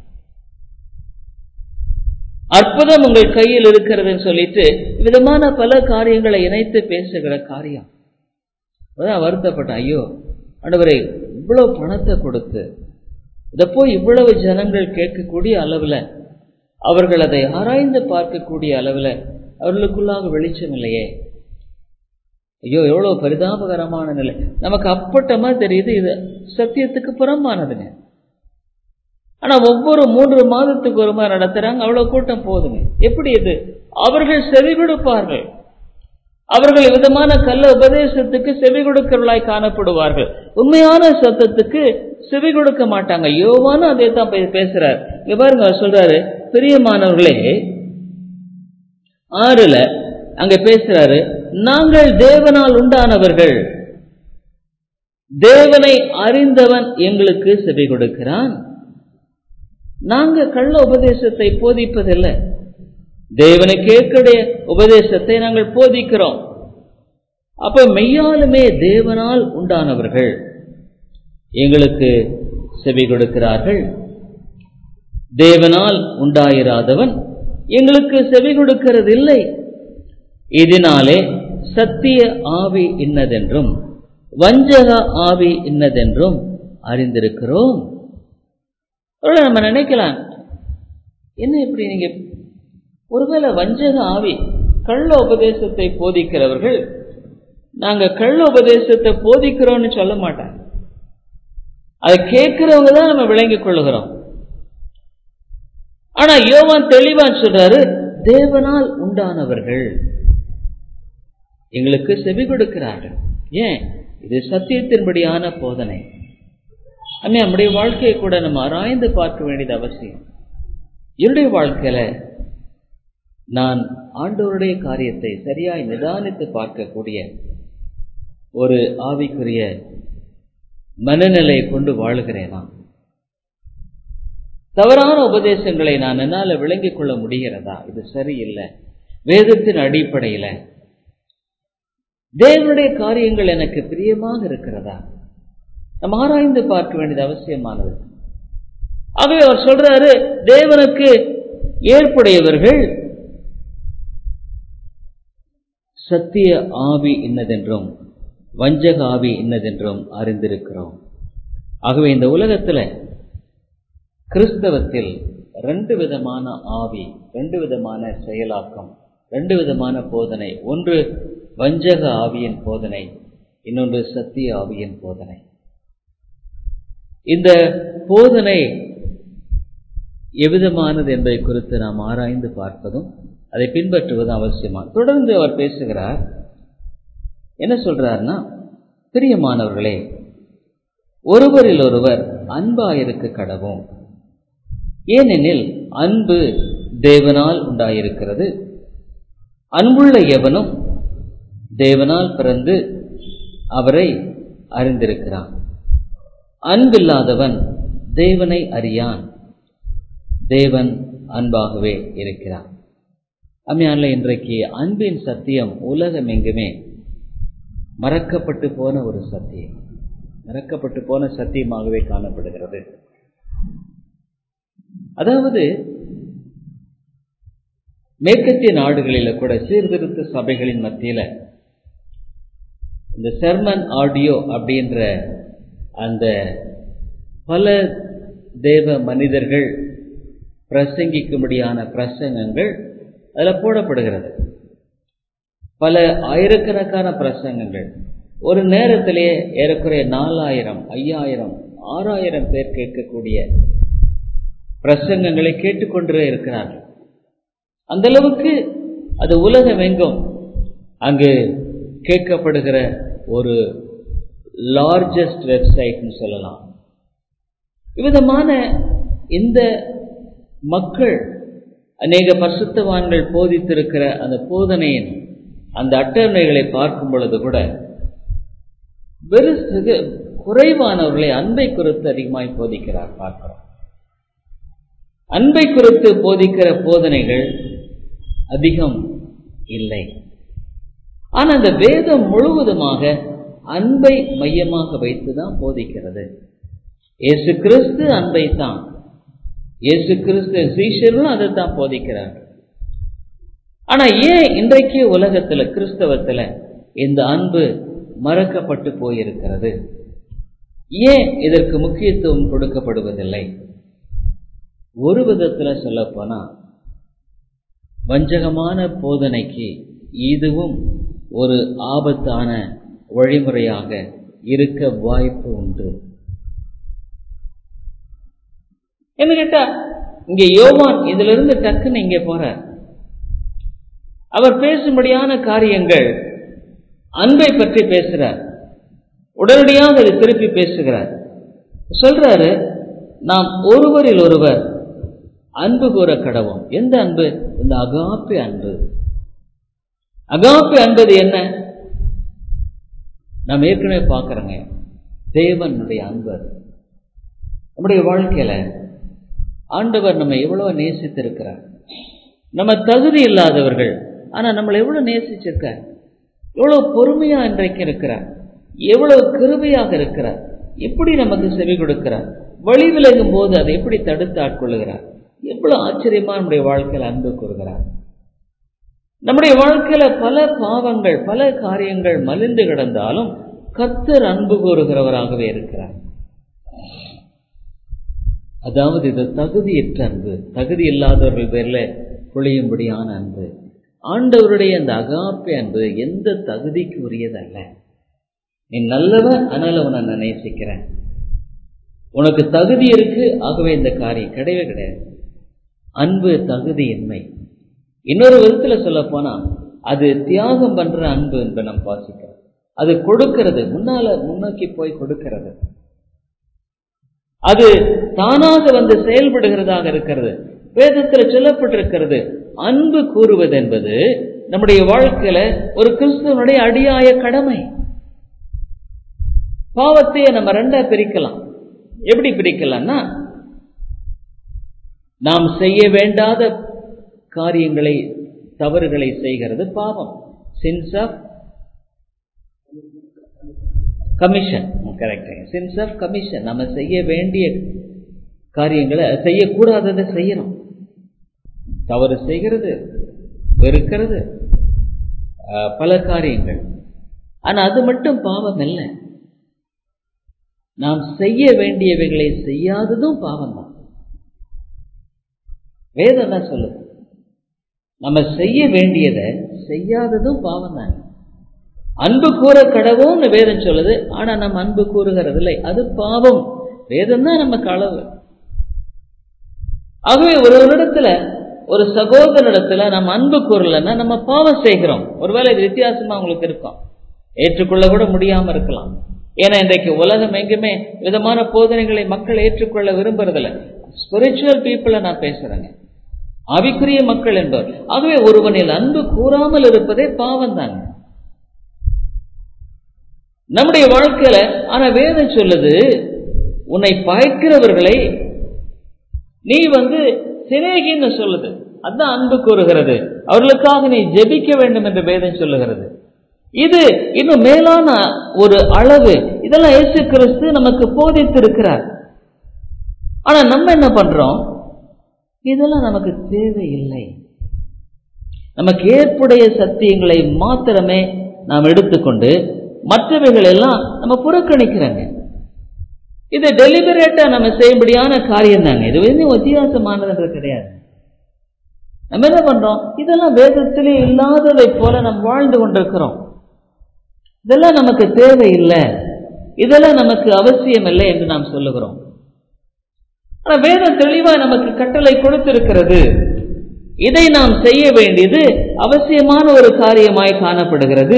அற்புதம் உங்கள் கையில் இருக்கிறதுன்னு சொல்லிட்டு விதமான பல காரியங்களை இணைத்து பேசுகிற காரியம் அதான் வருத்தப்பட்டேன் ஐயோ ஆண்டவரே இவ்வளவு பணத்தை கொடுத்து இதை போய் இவ்வளவு ஜனங்கள் கேட்கக்கூடிய அளவுல அவர்கள் அதை ஆராய்ந்து பார்க்கக்கூடிய அளவுல அவர்களுக்குள்ளாக வெளிச்சம் இல்லையே ஐயோ எவ்வளவு பரிதாபகரமான நிலை நமக்கு அப்பட்டமா தெரியுது இது சத்தியத்துக்கு புறம்பானதுங்க ஆனா ஒவ்வொரு மூன்று மாதத்துக்கு ஒரு மாதிரி நடத்துறாங்க அவ்வளவு கூட்டம் போதுங்க எப்படி இது அவர்கள் செவி கொடுப்பார்கள் அவர்கள் விதமான கள்ள உபதேசத்துக்கு செவி கொடுக்கிறவர்களாய் காணப்படுவார்கள் உண்மையான சத்தத்துக்கு செவி கொடுக்க மாட்டாங்க யோவானும் அதே தான் பே- பேசுறார் இங்க பாருங்க அவர் சொல்றாரு பிரியமானவர்களே ஆறுல அங்க பேசுறாரு நாங்கள் தேவனால் உண்டானவர்கள் தேவனை அறிந்தவன் எங்களுக்கு செவி கொடுக்கிறான் நாங்க கள்ள உபதேசத்தை போதிப்பதில்லை தேவனை கேட்கடைய உபதேசத்தை நாங்கள் போதிக்கிறோம் அப்ப மெய்யாலுமே தேவனால் உண்டானவர்கள் எங்களுக்கு செவி கொடுக்கிறார்கள் தேவனால் உண்டாயிராதவன் எங்களுக்கு செவி கொடுக்கிறதில்லை இதனாலே சத்திய ஆவி இன்னதென்றும் வஞ்சக ஆவி இன்னதென்றும் அறிந்திருக்கிறோம் ஒருவேளை நம்ம நினைக்கலாம் என்ன இப்படி நீங்க ஒருவேளை வஞ்சக ஆவி கள்ள உபதேசத்தை போதிக்கிறவர்கள் நாங்க கள்ள உபதேசத்தை போதிக்கிறோம்னு சொல்ல மாட்டாங்க அதை கேட்கிறவங்க தான் நம்ம விளங்கிக் கொள்ளுகிறோம் ஆனா யோவான் தெளிவா சொல்றாரு தேவனால் உண்டானவர்கள் எங்களுக்கு செவி கொடுக்கிறார்கள் ஏன் இது சத்தியத்தின்படியான போதனை அண்ணே நம்முடைய வாழ்க்கையை கூட நம்ம ஆராய்ந்து பார்க்க வேண்டியது அவசியம் என்னுடைய வாழ்க்கையில நான் ஆண்டவருடைய காரியத்தை சரியாய் நிதானித்து பார்க்கக்கூடிய ஒரு ஆவிக்குரிய மனநிலை கொண்டு வாழுகிறேனா தவறான உபதேசங்களை நான் என்னால் விளங்கிக் கொள்ள முடிகிறதா இது சரியில்லை வேதத்தின் அடிப்படையில தேவனுடைய காரியங்கள் எனக்கு பிரியமாக இருக்கிறதா நம்ம ஆராய்ந்து பார்க்க வேண்டியது அவசியமானது ஆகவே அவர் சொல்றாரு தேவனுக்கு ஏற்புடையவர்கள் சத்திய ஆவி இன்னதென்றும் வஞ்சக ஆவி இன்னதென்றும் அறிந்திருக்கிறோம் ஆகவே இந்த உலகத்துல கிறிஸ்தவத்தில் ரெண்டு விதமான ஆவி ரெண்டு விதமான செயலாக்கம் ரெண்டு விதமான போதனை ஒன்று வஞ்சக ஆவியின் போதனை இன்னொன்று சத்திய ஆவியின் போதனை இந்த போதனை எவ்விதமானது என்பதை குறித்து நாம் ஆராய்ந்து பார்ப்பதும் அதை பின்பற்றுவதும் அவசியமான தொடர்ந்து அவர் பேசுகிறார் என்ன சொல்றாருன்னா பிரியமானவர்களே ஒருவரில் ஒருவர் அன்பாயிருக்க கடவும் ஏனெனில் அன்பு தேவனால் உண்டாயிருக்கிறது அன்புள்ள எவனும் தேவனால் பிறந்து அவரை அறிந்திருக்கிறான் அன்பில்லாதவன் தேவனை அறியான் தேவன் அன்பாகவே இருக்கிறார் அம்மையான்ல இன்றைக்கு அன்பின் சத்தியம் உலகம் எங்குமே மறக்கப்பட்டு போன ஒரு சத்தியம் மறக்கப்பட்டு போன சத்தியமாகவே காணப்படுகிறது அதாவது மேற்கத்திய நாடுகளில கூட சீர்திருத்த சபைகளின் மத்தியில இந்த செர்மன் ஆடியோ அப்படின்ற அந்த பல தேவ மனிதர்கள் பிரசங்கிக்கும்படியான பிரசங்கங்கள் அதில் போடப்படுகிறது பல ஆயிரக்கணக்கான பிரசங்கங்கள் ஒரு நேரத்திலேயே ஏறக்குறைய நாலாயிரம் ஐயாயிரம் ஆறாயிரம் பேர் கேட்கக்கூடிய பிரசங்கங்களை கேட்டுக்கொண்டே இருக்கிறார்கள் அந்த அளவுக்கு அது உலகம் எங்கும் அங்கு கேட்கப்படுகிற ஒரு லார்ஜஸ்ட் வெப்சைட்னு சொல்லலாம் இவ்விதமான இந்த மக்கள் அநேக பரிசுத்தவான்கள் போதித்திருக்கிற அந்த போதனையின் அந்த அட்டவணைகளை பார்க்கும் பொழுது கூட வெறு சிறு குறைவானவர்களை அன்பை குறித்து அதிகமாய் போதிக்கிறார் பார்க்கிறோம் அன்பை குறித்து போதிக்கிற போதனைகள் அதிகம் இல்லை ஆனா அந்த வேதம் முழுவதுமாக அன்பை மையமாக வைத்துதான் போதிக்கிறது இயேசு கிறிஸ்து அன்பை தான் இயேசு கிறிஸ்து சீஷர்களும் அதை தான் போதிக்கிறார்கள் ஆனா ஏன் இன்றைக்கு உலகத்துல கிறிஸ்தவத்துல இந்த அன்பு மறக்கப்பட்டு போயிருக்கிறது ஏன் இதற்கு முக்கியத்துவம் கொடுக்கப்படுவதில்லை ஒரு விதத்துல சொல்ல போனா வஞ்சகமான போதனைக்கு இதுவும் ஒரு ஆபத்தான வழிமுறையாக இருக்க வாய்ப்பு உண்டு என்ன கேட்டா இங்க யோவான் இதுல இருந்து டக்குன்னு இங்க போறார் அவர் பேசும்படியான காரியங்கள் அன்பை பற்றி பேசுறார் உடனடியாக அதை திருப்பி பேசுகிறார் சொல்றாரு நாம் ஒருவரில் ஒருவர் அன்பு கூற கடவும் எந்த அன்பு இந்த அகாப்பி அன்பு அகாப்பி அன்பது என்ன நாம் ஏற்கனவே பார்க்கிறோங்க தேவனுடைய அன்பு அது நம்முடைய வாழ்க்கையில ஆண்டவர் நம்ம எவ்வளவு நேசித்திருக்கிறார் நம்ம தகுதி இல்லாதவர்கள் ஆனா நம்மளை எவ்வளவு நேசிச்சிருக்கார் எவ்வளவு பொறுமையா இன்றைக்கு இருக்கிறார் எவ்வளவு கிருபையாக இருக்கிறார் எப்படி நமக்கு செவி கொடுக்கிறார் வழி விலகும் போது அதை எப்படி தடுத்து ஆட்கொள்ளுகிறார் எவ்வளவு ஆச்சரியமா நம்முடைய வாழ்க்கையில அன்பு கூறுகிறார் நம்முடைய வாழ்க்கையில பல பாவங்கள் பல காரியங்கள் மலிந்து கிடந்தாலும் கத்தர் அன்பு கூறுகிறவராகவே இருக்கிறார் அதாவது இது தகுதியற்ற அன்பு தகுதி இல்லாதவர்கள் பேர்ல பொழியும்படியான அன்பு ஆண்டவருடைய அந்த அகாப்பை அன்பு எந்த தகுதிக்கு உரியதல்ல நீ நல்லவன் அதனால உன்னை நான் நேசிக்கிறேன் உனக்கு தகுதி இருக்கு ஆகவே இந்த காரியம் கிடையவே கிடையாது அன்பு தகுதியின்மை இன்னொரு விதத்துல சொல்ல போனா அது தியாகம் பண்ற அன்பு என்று நாம் வாசிக்கிறோம் அது கொடுக்கிறது முன்னால முன்னோக்கி போய் கொடுக்கிறது அது தானாக வந்து செயல்படுகிறதாக இருக்கிறது வேதத்தில் சொல்லப்பட்டிருக்கிறது அன்பு கூறுவது என்பது நம்முடைய வாழ்க்கையில ஒரு கிறிஸ்துவனுடைய அடியாய கடமை பாவத்தையே நம்ம ரெண்டா பிரிக்கலாம் எப்படி பிரிக்கலாம்னா நாம் செய்ய வேண்டாத காரியங்களை தவறுகளை செய்கிறது பாவம் sins of commission correct sins of commission நம்ம செய்ய வேண்டிய காரியங்களை செய்யக்கூடாததை செய்யணும் தவறு செய்கிறது வெறுக்கிறது பல காரியங்கள் ஆனா அது மட்டும் பாவம் இல்லை நாம் செய்ய வேண்டியவைகளை செய்யாததும் பாவம் தான் வேதம் என்ன சொல்லுது நம்ம செய்ய வேண்டியதை செய்யாததும் பாவம் தான் அன்பு கூற கடவும்னு வேதம் சொல்லுது ஆனா நம்ம அன்பு கூறுகிறது இல்லை அது பாவம் வேதம் தான் நமக்கு அளவு ஆகவே ஒரு இடத்துல ஒரு சகோதரிடத்துல நம்ம அன்பு கூறலன்னா நம்ம பாவம் செய்கிறோம் ஒருவேளை இது வித்தியாசமா உங்களுக்கு இருக்கும் ஏற்றுக்கொள்ள கூட முடியாம இருக்கலாம் ஏன்னா இன்றைக்கு உலகம் எங்குமே விதமான போதனைகளை மக்கள் ஏற்றுக்கொள்ள விரும்புறதில்ல ஸ்பிரிச்சுவல் பீப்புளை நான் பேசுறேங்க ஆவிக்குரிய மக்கள் என்பவர் ஆகவே ஒருவனில் அன்பு கூறாமல் இருப்பதே பாவம் தாங்க நம்முடைய வாழ்க்கையில ஆனா வேதம் சொல்லுது உன்னை பாய்க்கிறவர்களை நீ வந்து சிநேகின்னு சொல்லுது அதுதான் அன்பு கூறுகிறது அவர்களுக்காக நீ ஜெபிக்க வேண்டும் என்று வேதம் சொல்லுகிறது இது இன்னும் மேலான ஒரு அளவு இதெல்லாம் இயேசு கிறிஸ்து நமக்கு போதித்து இருக்கிறார் ஆனா நம்ம என்ன பண்றோம் இதெல்லாம் நமக்கு தேவையில்லை நமக்கு ஏற்புடைய சத்தியங்களை மாத்திரமே நாம் எடுத்துக்கொண்டு மற்றவைகள் எல்லாம் நம்ம புறக்கணிக்கிறோங்க இது டெலிபரேட்டா நம்ம செய்யும்படியான காரியம் தாங்க இது வந்து வித்தியாசமானது கிடையாது நம்ம என்ன பண்றோம் இதெல்லாம் வேதத்திலே இல்லாததை போல நம்ம வாழ்ந்து கொண்டிருக்கிறோம் இதெல்லாம் நமக்கு தேவையில்லை இதெல்லாம் நமக்கு அவசியம் இல்லை என்று நாம் சொல்லுகிறோம் ஆனா வேதம் தெளிவா நமக்கு கட்டளை கொடுத்திருக்கிறது இதை நாம் செய்ய வேண்டியது அவசியமான ஒரு காரியமாய் காணப்படுகிறது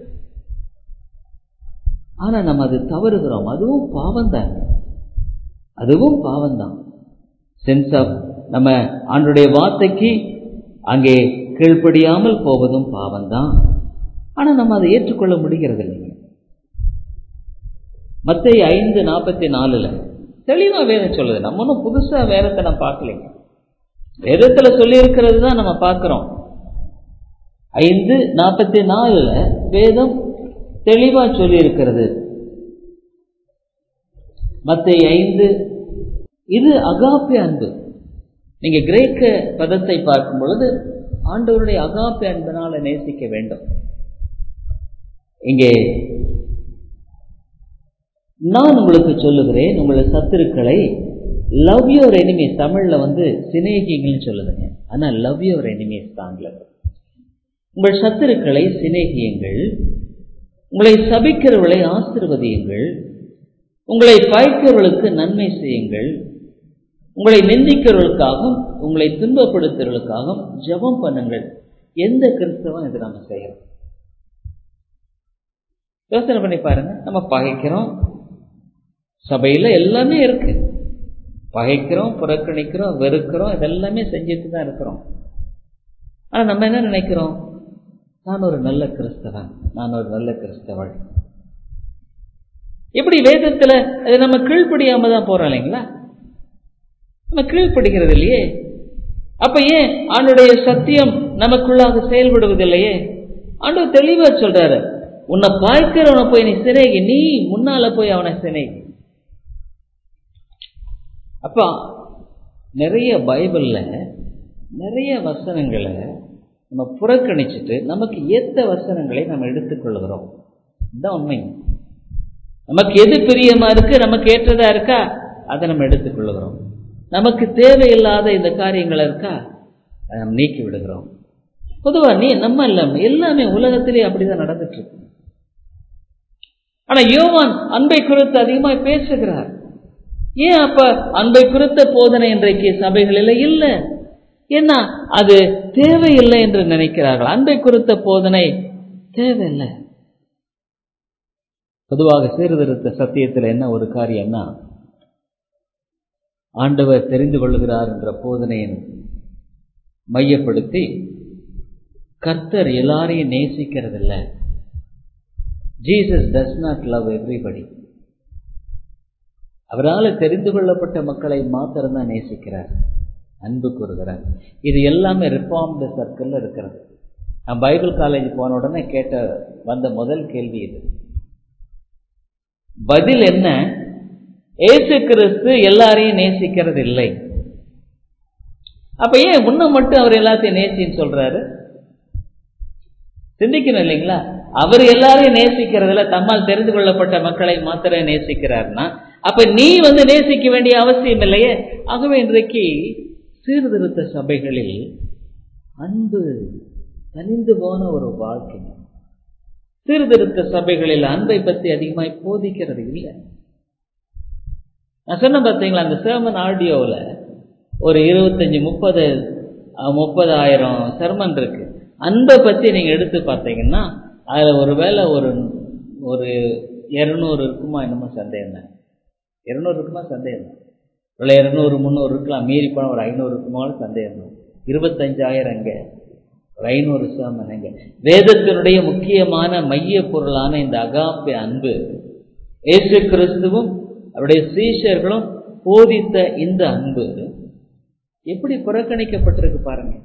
ஆனா நம்ம அது தவறுகிறோம் அதுவும் பாவம் தான் அதுவும் பாவம் தான் சென்ஸ் ஆஃப் நம்ம ஆண்டுடைய வார்த்தைக்கு அங்கே கீழ்ப்படியாமல் போவதும் பாவம் தான் ஆனா நம்ம அதை ஏற்றுக்கொள்ள முடிகிறது இல்லைங்க மத்திய ஐந்து நாற்பத்தி நாலுல தெளிவா வேதம் சொல்லுது நம்ம ஒன்றும் புதுசா வேதத்தை நம்ம பார்க்கலைங்க வேதத்துல சொல்லி இருக்கிறது தான் நம்ம பார்க்கிறோம் ஐந்து நாற்பத்தி நாலுல வேதம் தெளிவா சொல்லி இருக்கிறது மத்திய ஐந்து இது அகாப்பே அன்பு நீங்க கிரேக்க பதத்தை பார்க்கும் பொழுது ஆண்டவருடைய அகாப்பே அன்பினால நேசிக்க வேண்டும் இங்கே நான் உங்களுக்கு சொல்லுகிறேன் உங்களுடைய சத்துருக்களை லவ் யுவர் எனிமீஸ் தமிழ்ல வந்து சிநேகிங்கள்னு சொல்லுதுங்க ஆனா லவ் யுவர் எனிமீஸ் தாங்கள உங்கள் சத்துருக்களை சிநேகியுங்கள் உங்களை சபிக்கிறவர்களை ஆசிர்வதியுங்கள் உங்களை பாய்க்கிறவர்களுக்கு நன்மை செய்யுங்கள் உங்களை நிந்திக்கிறவர்களுக்காகவும் உங்களை துன்பப்படுத்துறவர்களுக்காகவும் ஜெபம் பண்ணுங்கள் எந்த கிறிஸ்தவம் இது நம்ம செய்யறோம் யோசனை பண்ணி பாருங்க நம்ம பகைக்கிறோம் சபையில எல்லாமே இருக்கு பகைக்கிறோம் புறக்கணிக்கிறோம் வெறுக்கிறோம் இதெல்லாமே செஞ்சுட்டு தான் இருக்கிறோம் ஆனா நம்ம என்ன நினைக்கிறோம் நான் ஒரு நல்ல கிறிஸ்தவன் நான் ஒரு நல்ல கிறிஸ்தவள் எப்படி வேதத்துல அது நம்ம கீழ்ப்படியாம தான் போறோம் இல்லைங்களா நம்ம கீழ்ப்படுகிறது இல்லையே அப்ப ஏன் ஆண்டுடைய சத்தியம் நமக்குள்ளாக செயல்படுவதில்லையே ஆண்டு தெளிவா சொல்றாரு உன்னை பாய்க்கிறவனை போய் நீ சிறைகி நீ முன்னால போய் அவனை சிறைகி அப்பா நிறைய பைபிள்ல நிறைய வசனங்களை நம்ம புறக்கணிச்சுட்டு நமக்கு ஏத்த வசனங்களை நம்ம எடுத்துக்கொள்கிறோம் இதுதான் உண்மை நமக்கு எது பிரியமா இருக்கு நமக்கு ஏற்றதா இருக்கா அதை நம்ம எடுத்துக்கொள்ளுகிறோம் நமக்கு தேவையில்லாத இந்த காரியங்கள் இருக்கா அதை நம்ம நீக்கி விடுகிறோம் பொதுவா நீ நம்ம இல்லாம எல்லாமே உலகத்திலே அப்படிதான் நடந்துட்டு இருக்கு ஆனா யோவான் அன்பை குறித்து அதிகமாய் பேசுகிறார் ஏன் அப்ப அன்பை குறித்த போதனை இன்றைக்கு சபைகளில் இல்லை ஏன்னா அது தேவையில்லை என்று நினைக்கிறார்கள் அன்பை குறித்த போதனை தேவையில்லை பொதுவாக சீர்திருத்த சத்தியத்தில் என்ன ஒரு காரியம்னா ஆண்டவர் தெரிந்து கொள்கிறார் என்ற போதனையின் மையப்படுத்தி கர்த்தர் எல்லாரையும் நேசிக்கிறது இல்ல Jesus does not love everybody அவரால் தெரிந்து கொள்ளப்பட்ட மக்களை மாத்திரம்தான் நேசிக்கிறார் அன்பு கூறுகிறார் இது எல்லாமே ரிஃபார்ம்டு சர்க்கிள் இருக்கிறது நான் பைபிள் காலேஜ் போன உடனே கேட்ட வந்த முதல் கேள்வி இது பதில் என்ன ஏசு கிறிஸ்து எல்லாரையும் நேசிக்கிறது இல்லை அப்ப ஏன் உன்னை மட்டும் அவர் எல்லாத்தையும் நேசின்னு சொல்றாரு சிந்திக்கணும் இல்லைங்களா அவர் எல்லாரையும் நேசிக்கிறதுல தம்மால் தெரிந்து கொள்ளப்பட்ட மக்களை மாத்திரம் நேசிக்கிறார்னா அப்ப நீ வந்து நேசிக்க வேண்டிய அவசியம் இல்லையே ஆகவே இன்றைக்கு சீர்திருத்த சபைகளில் அன்பு தனிந்து போன ஒரு வாழ்க்கை சீர்திருத்த சபைகளில் அன்பை பற்றி அதிகமாய் போதிக்கிறது இல்லை நான் சொன்ன பார்த்தீங்களா அந்த சேமன் ஆடியோவில் ஒரு இருபத்தஞ்சி முப்பது முப்பதாயிரம் சர்மன் இருக்கு அன்பை பற்றி நீங்கள் எடுத்து பார்த்தீங்கன்னா அதில் ஒரு வேளை ஒரு ஒரு இரநூறு இருக்குமா என்னமோ சந்தேகம் தான் இருநூறு இருக்குமா சந்தேகம் தான் இல்லை இருநூறு முந்நூறு இருக்கலாம் மீறி போனால் ஒரு ஐநூறு இருக்குமாலும் சந்தேகம் தான் இருபத்தஞ்சாயிரம் எங்க ஒரு ஐநூறு சாமன் எங்க வேதத்தினுடைய முக்கியமான மைய பொருளான இந்த அகாப்பி அன்பு இயேசு கிறிஸ்துவும் அவருடைய சீஷர்களும் போதித்த இந்த அன்பு எப்படி புறக்கணிக்கப்பட்டிருக்கு பாருங்க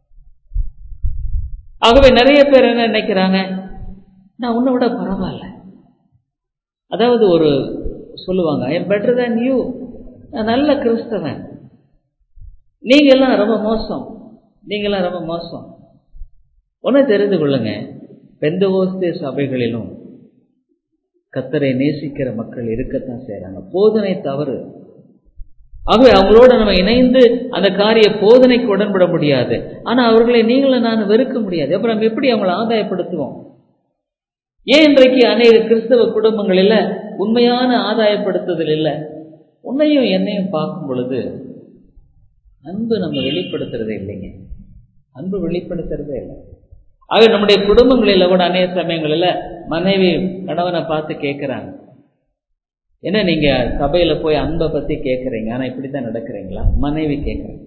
ஆகவே நிறைய பேர் என்ன நினைக்கிறாங்க நான் உன்னை விட பரவாயில்ல அதாவது ஒரு சொல்லுவாங்க ஐ பெட்டர் தேன் யூ நான் நல்ல கிறிஸ்தவன் நீங்க எல்லாம் ரொம்ப மோசம் நீங்களாம் ரொம்ப மோசம் ஒன்று தெரிந்து கொள்ளுங்க பெந்தகோஸ்தே சபைகளிலும் கத்தரை நேசிக்கிற மக்கள் இருக்கத்தான் செய்கிறாங்க போதனை தவறு ஆகவே அவங்களோட நம்ம இணைந்து அந்த காரிய போதனைக்கு உடன்பட முடியாது ஆனா அவர்களை நீங்களும் நான் வெறுக்க முடியாது அப்புறம் நம்ம எப்படி அவங்களை ஆதாயப்படுத்துவோம் ஏன் இன்றைக்கு அநேக கிறிஸ்தவ குடும்பங்களில் உண்மையான ஆதாயப்படுத்துதல் இல்லை உன்னையும் என்னையும் பார்க்கும் பொழுது அன்பு நம்ம வெளிப்படுத்துறதே இல்லைங்க அன்பு வெளிப்படுத்துறதே இல்லை ஆக நம்முடைய குடும்பங்களில் கூட அநேக சமயங்களில் மனைவி கணவனை பார்த்து கேட்குறாங்க என்ன நீங்க சபையில போய் அன்பை பத்தி கேட்குறீங்க ஆனா இப்படித்தான் நடக்கிறீங்களா மனைவி கேட்குறேன்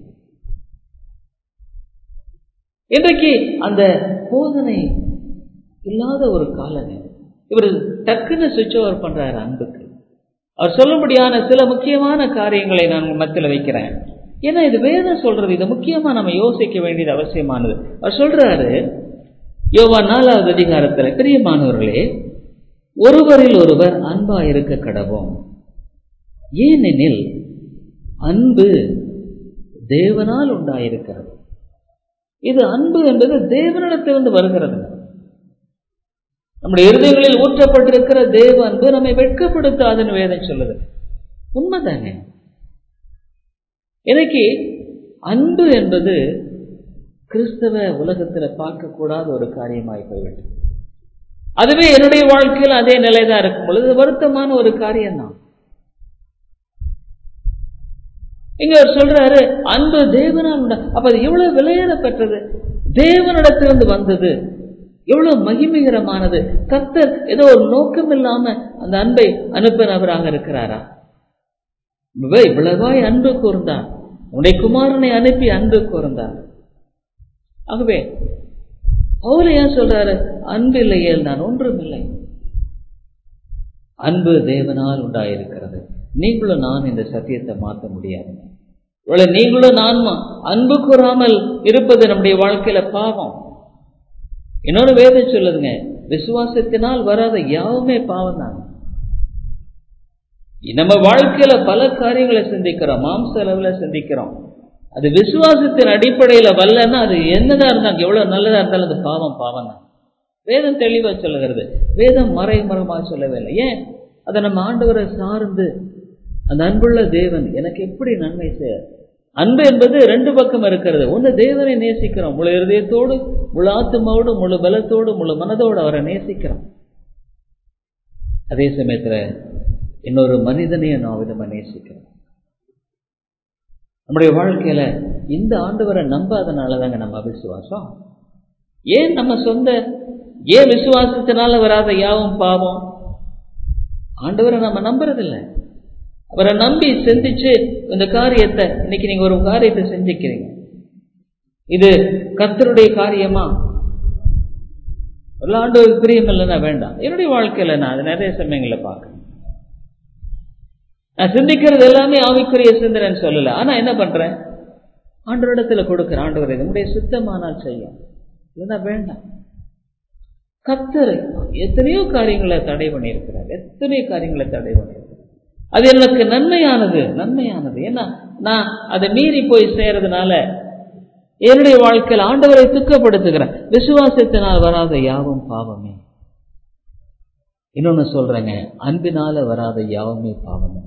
இன்றைக்கு அந்த போதனை இல்லாத ஒரு காலம் இவர் டக்குன்னு சுவிட்ச் ஓவர் பண்றாரு அன்புக்கு அவர் சொல்லும்படியான சில முக்கியமான காரியங்களை நான் மத்தியில் வைக்கிறேன் ஏன்னா இது வேதம் சொல்றது இது முக்கியமா நம்ம யோசிக்க வேண்டியது அவசியமானது அவர் சொல்றாரு யோவா நாலாவது அதிகாரத்துல பிரியமானவர்களே ஒருவரில் ஒருவர் அன்பா இருக்க கடவோம் ஏனெனில் அன்பு தேவனால் உண்டாயிருக்கிறது இது அன்பு என்பது தேவனிடத்திலிருந்து வருகிறது நம்முடைய இருதயங்களில் ஊற்றப்பட்டிருக்கிற தேவ அன்பு நம்மை வெட்கப்படுத்தாதுன்னு வேதம் சொல்லுது உண்மைதானே இன்னைக்கு அன்பு என்பது கிறிஸ்தவ உலகத்துல பார்க்கக்கூடாத ஒரு காரியமாய் போய்விட்டது அதுவே என்னுடைய வாழ்க்கையில் அதே நிலைதான் இருக்கும் பொழுது வருத்தமான ஒரு காரியம்தான் இங்க அவர் சொல்றாரு அன்பு தேவனால் உண்டா அப்ப அது எவ்வளவு விலையேற பெற்றது தேவனிடத்திலிருந்து வந்தது எவ்வளவு மகிமைகரமானது கர்த்தர் ஏதோ ஒரு நோக்கம் இல்லாம அந்த அன்பை அனுப்பினவராக இருக்கிறாரா இவ்வளவாய் அன்பு கூர்ந்தார் உன்னை குமாரனை அனுப்பி அன்பு கூர்ந்தார் ஆகவே அவர் ஏன் சொல்றாரு அன்பு இல்லையேல் நான் ஒன்றும் இல்லை அன்பு தேவனால் உண்டாயிருக்கிறது நீங்களும் நான் இந்த சத்தியத்தை மாற்ற முடியாது இவ்வளவு நீங்களும் நான் அன்பு கூறாமல் இருப்பது நம்முடைய வாழ்க்கையில பாவம் இன்னொரு வேதம் சொல்லுதுங்க விசுவாசத்தினால் வராத யாவுமே பாவம் தான் நம்ம வாழ்க்கையில பல காரியங்களை சிந்திக்கிறோம் மாம்ச அளவுல சிந்திக்கிறோம் அது விசுவாசத்தின் அடிப்படையில வரலன்னா அது என்னதா இருந்தாங்க எவ்வளவு நல்லதா இருந்தாலும் அது பாவம் பாவம் தான் வேதம் தெளிவா சொல்லுகிறது வேதம் மறைமுகமா சொல்லவே இல்லை ஏன் அதை நம்ம ஆண்டவரை சார்ந்து அந்த அன்புள்ள தேவன் எனக்கு எப்படி நன்மை செய்ய அன்பு என்பது ரெண்டு பக்கம் இருக்கிறது ஒன்று தேவனை நேசிக்கிறோம் முழு இருதயத்தோடு முழு ஆத்மாவோடு முழு பலத்தோடு முழு மனதோடு அவரை நேசிக்கிறோம் அதே சமயத்துல இன்னொரு மனிதனையும் நான் விதமா நேசிக்கிறோம் நம்முடைய வாழ்க்கையில இந்த ஆண்டவரை நம்பாதனால தாங்க நம்ம விசுவாசம் ஏன் நம்ம சொந்த ஏன் விசுவாசத்தினால வராத யாவும் பாவம் ஆண்டவரை நம்ம நம்புறதில்லை அவரை நம்பி சிந்திச்சு இந்த காரியத்தை இன்னைக்கு நீங்க ஒரு காரியத்தை செஞ்சுக்கிறீங்க இது கத்தருடைய காரியமா ஒரு ஆண்டவருக்கு பிரியம் இல்லைன்னா வேண்டாம் என்னுடைய வாழ்க்கையில நான் அது நிறைய சமயங்களை பார்க்கிறேன் நான் சிந்திக்கிறது எல்லாமே ஆவிக்குரிய சிந்தனைன்னு சொல்லல ஆனா என்ன பண்றேன் ஆண்டவரிடத்துல கொடுக்கிற ஆண்டவர் நம்முடைய சித்தமானால் செய்யும் இல்லைன்னா வேண்டாம் கத்தர் எத்தனையோ காரியங்களை தடை பண்ணியிருக்கிறார் எத்தனையோ காரியங்களை தடை பண்ணியிருக்கிறார் அது எனக்கு நன்மையானது நன்மையானது ஏன்னா நான் அதை மீறி போய் செய்யறதுனால என்னுடைய வாழ்க்கையில் ஆண்டவரை துக்கப்படுத்துகிறேன் விசுவாசத்தினால் வராத யாவும் பாவமே இன்னொன்னு சொல்றேங்க அன்பினால வராத யாவுமே பாவமே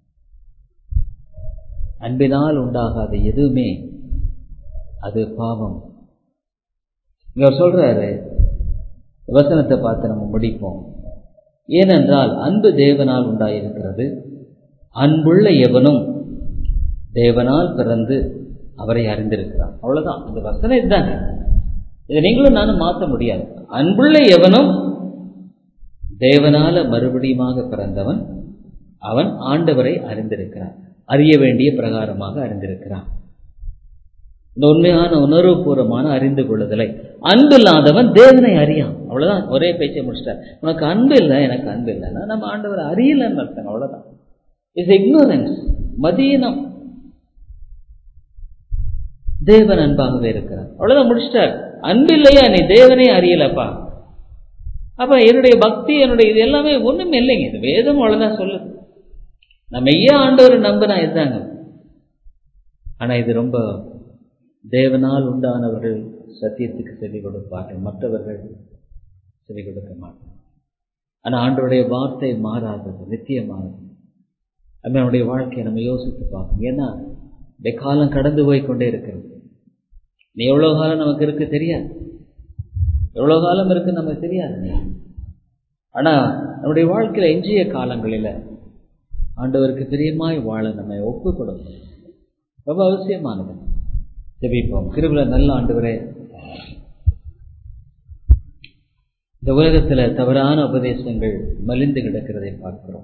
அன்பினால் உண்டாகாத எதுவுமே அது பாவம் இங்க சொல்றாரு வசனத்தை பார்த்து நம்ம முடிப்போம் ஏனென்றால் அன்பு தேவனால் உண்டாயிருக்கிறது அன்புள்ள எவனும் தேவனால் பிறந்து அவரை அறிந்திருக்கிறான் அவ்வளவுதான் இந்த வசனம் இதுதாங்க இதை நீங்களும் நானும் மாற்ற முடியாது அன்புள்ள எவனும் தேவனால மறுபடியுமாக பிறந்தவன் அவன் ஆண்டவரை அறிந்திருக்கிறான் அறிய வேண்டிய பிரகாரமாக அறிந்திருக்கிறான் இந்த உண்மையான உணர்வுபூர்வமான அறிந்து கொள்ளுதலை அன்பு இல்லாதவன் தேவனை அறியான் அவ்வளவுதான் ஒரே பேச்சை முடிச்சிட்டார் உனக்கு அன்பு இல்லை எனக்கு அன்பு இல்லைன்னா நம்ம ஆண்டவர் அறியலன்னு அர்த்தம் அவ்வளவுதான் இஸ் இக்னோரன்ஸ் மதீனம் தேவன் அன்பாகவே இருக்கிறார் அவ்வளவுதான் முடிச்சிட்டார் அன்பு இல்லையா நீ தேவனே அறியலப்பா அப்ப என்னுடைய பக்தி என்னுடைய இது எல்லாமே ஒண்ணும் இல்லைங்க இது வேதம் அவ்வளவுதான் சொல்லுது நம்ம ஏன் ஆண்டவர் நம்பினா இதுதாங்க ஆனா இது ரொம்ப தேவனால் உண்டானவர்கள் சத்தியத்துக்கு செவி கொடுப்பார்கள் மற்றவர்கள் செவி கொடுக்க மாட்டார்கள் ஆனா ஆண்டவருடைய வார்த்தை மாறாதது நித்தியமானது நம்மளுடைய வாழ்க்கையை நம்ம யோசித்து பார்க்கணும் ஏன்னா இந்த காலம் கடந்து போய் கொண்டே இருக்கிறது நீ எவ்வளவு காலம் நமக்கு இருக்கு தெரியாது எவ்வளவு காலம் இருக்கு நமக்கு தெரியாது ஆனா நம்முடைய வாழ்க்கையில எஞ்சிய காலங்களில ஆண்டவருக்கு பிரியமாய் வாழ நம்ம ஒப்பு கொடுக்கணும் ரொம்ப அவசியமானது ஜெபிப்போம் கிருபல நல்ல ஆண்டவரே இந்த உலகத்துல தவறான உபதேசங்கள் மலிந்து கிடக்கிறதை பார்க்கிறோம்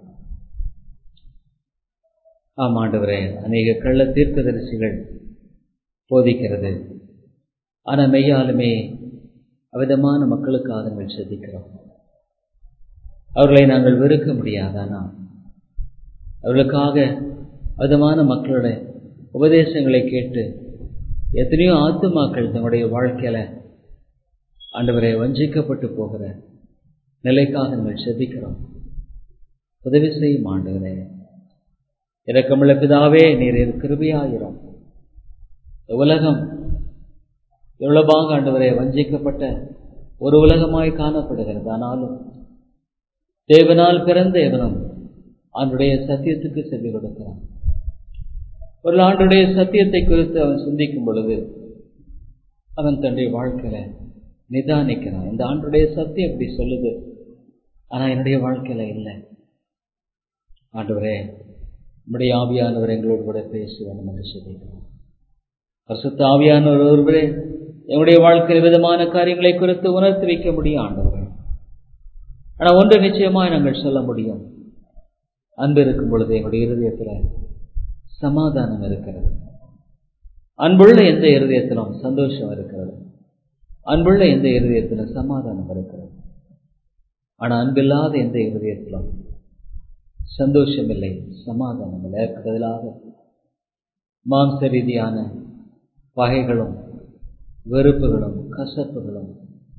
ஆம் ஆண்டவரே அநேக கள்ள தீர்க்கதரிசிகள் போதிக்கிறது ஆனா மெய்யாலுமே அவிதமான மக்களுக்காக நாங்கள் சிந்திக்கிறோம் அவர்களை நாங்கள் வெறுக்க முடியாது ஆனால் அவர்களுக்காக விதமான மக்களுடைய உபதேசங்களை கேட்டு எத்தனையோ ஆத்துமாக்கள் தன்னுடைய வாழ்க்கையில ஆண்டவரை வஞ்சிக்கப்பட்டு போகிற நிலைக்காக நாங்கள் செபிக்கிறோம் உதவி செய்யும் ஆண்டவரே இறக்கமுள்ள பிதாவே நீர் கிருபியாயிரும் உலகம் எவ்வளவாக ஆண்டவரே வஞ்சிக்கப்பட்ட ஒரு உலகமாய் காணப்படுகிறது ஆனாலும் தேவனால் பிறந்த எவனும் ஆண்டுடைய சத்தியத்துக்கு செவி கொடுக்கிறான் ஒரு ஆண்டுடைய சத்தியத்தை குறித்து அவன் சிந்திக்கும் பொழுது அவன் தன்னுடைய வாழ்க்கையில நிதானிக்கிறான் இந்த ஆண்டுடைய சத்தியம் இப்படி சொல்லுது ஆனா என்னுடைய வாழ்க்கையில இல்லை ஆண்டவரே நம்முடைய ஆவியானவர் எங்களோடு கூட பேசுவோம் என்று சொல்லிக்கிறோம் பரிசுத்த ஆவியானவர் ஒருவரே எங்களுடைய வாழ்க்கையில் விதமான காரியங்களை குறித்து உணர்த்தி வைக்க முடியும் ஆண்டவரே ஆனா ஒன்று நிச்சயமாய் நாங்கள் சொல்ல முடியும் அன்பு இருக்கும் பொழுது எங்களுடைய இருதயத்துல சமாதானம் இருக்கிறது அன்புள்ள எந்த இருதயத்திலும் சந்தோஷம் இருக்கிறது அன்புள்ள எந்த இருதயத்திலும் சமாதானம் இருக்கிறது ஆனா அன்பில்லாத எந்த இருதயத்திலும் சந்தோஷம் இல்லை சமாதானம் இல்லை பதிலாக மாம்ச ரீதியான வகைகளும் வெறுப்புகளும் கசப்புகளும்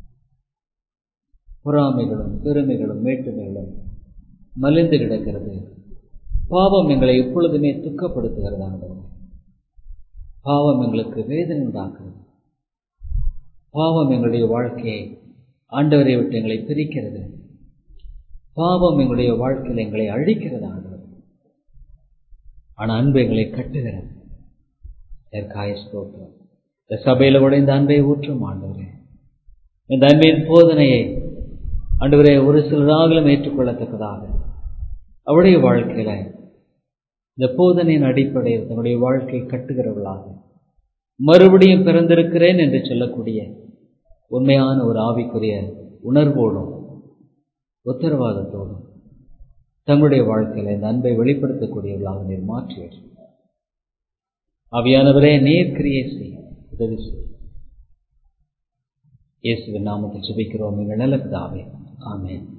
பொறாமைகளும் பெருமைகளும் மேட்டுமைகளும் மலிந்து கிடக்கிறது பாவம் எங்களை எப்பொழுதுமே துக்கப்படுத்துகிறது பாவம் எங்களுக்கு வேதனை உண்டாக்குறது பாவம் எங்களுடைய வாழ்க்கையை ஆண்டவரை விட்டு எங்களை பிரிக்கிறது பாவம் எங்களுடைய வாழ்க்கையில் எங்களை அழிக்கிறது ஆண்டவர் ஆனா அன்பு எங்களை கட்டுகிறது இதற்காக ஸ்தோத்திரம் இந்த சபையில கூட இந்த அன்பை ஊற்றும் ஆண்டவரே இந்த அன்பின் போதனையை ஆண்டவரே ஒரு சிலராகலும் ஏற்றுக்கொள்ளத்தக்கதாக அவருடைய வாழ்க்கையில இந்த போதனையின் அடிப்படையில் தன்னுடைய வாழ்க்கை கட்டுகிறவர்களாக மறுபடியும் பிறந்திருக்கிறேன் என்று சொல்லக்கூடிய உண்மையான ஒரு ஆவிக்குரிய உணர்வோடும் உத்தரவாதத்தோடும் தங்களுடைய வாழ்க்கையில இந்த அன்பை வெளிப்படுத்தக்கூடியவர்களாக நீர் மாற்றி ஆவியானவரே நீர் கிரியை செய்ய உதவி செய்யும் இயேசுவின் நாமத்தில் ஜெபிக்கிறோம் எங்கள் நல்ல பிதாவே ஆமென்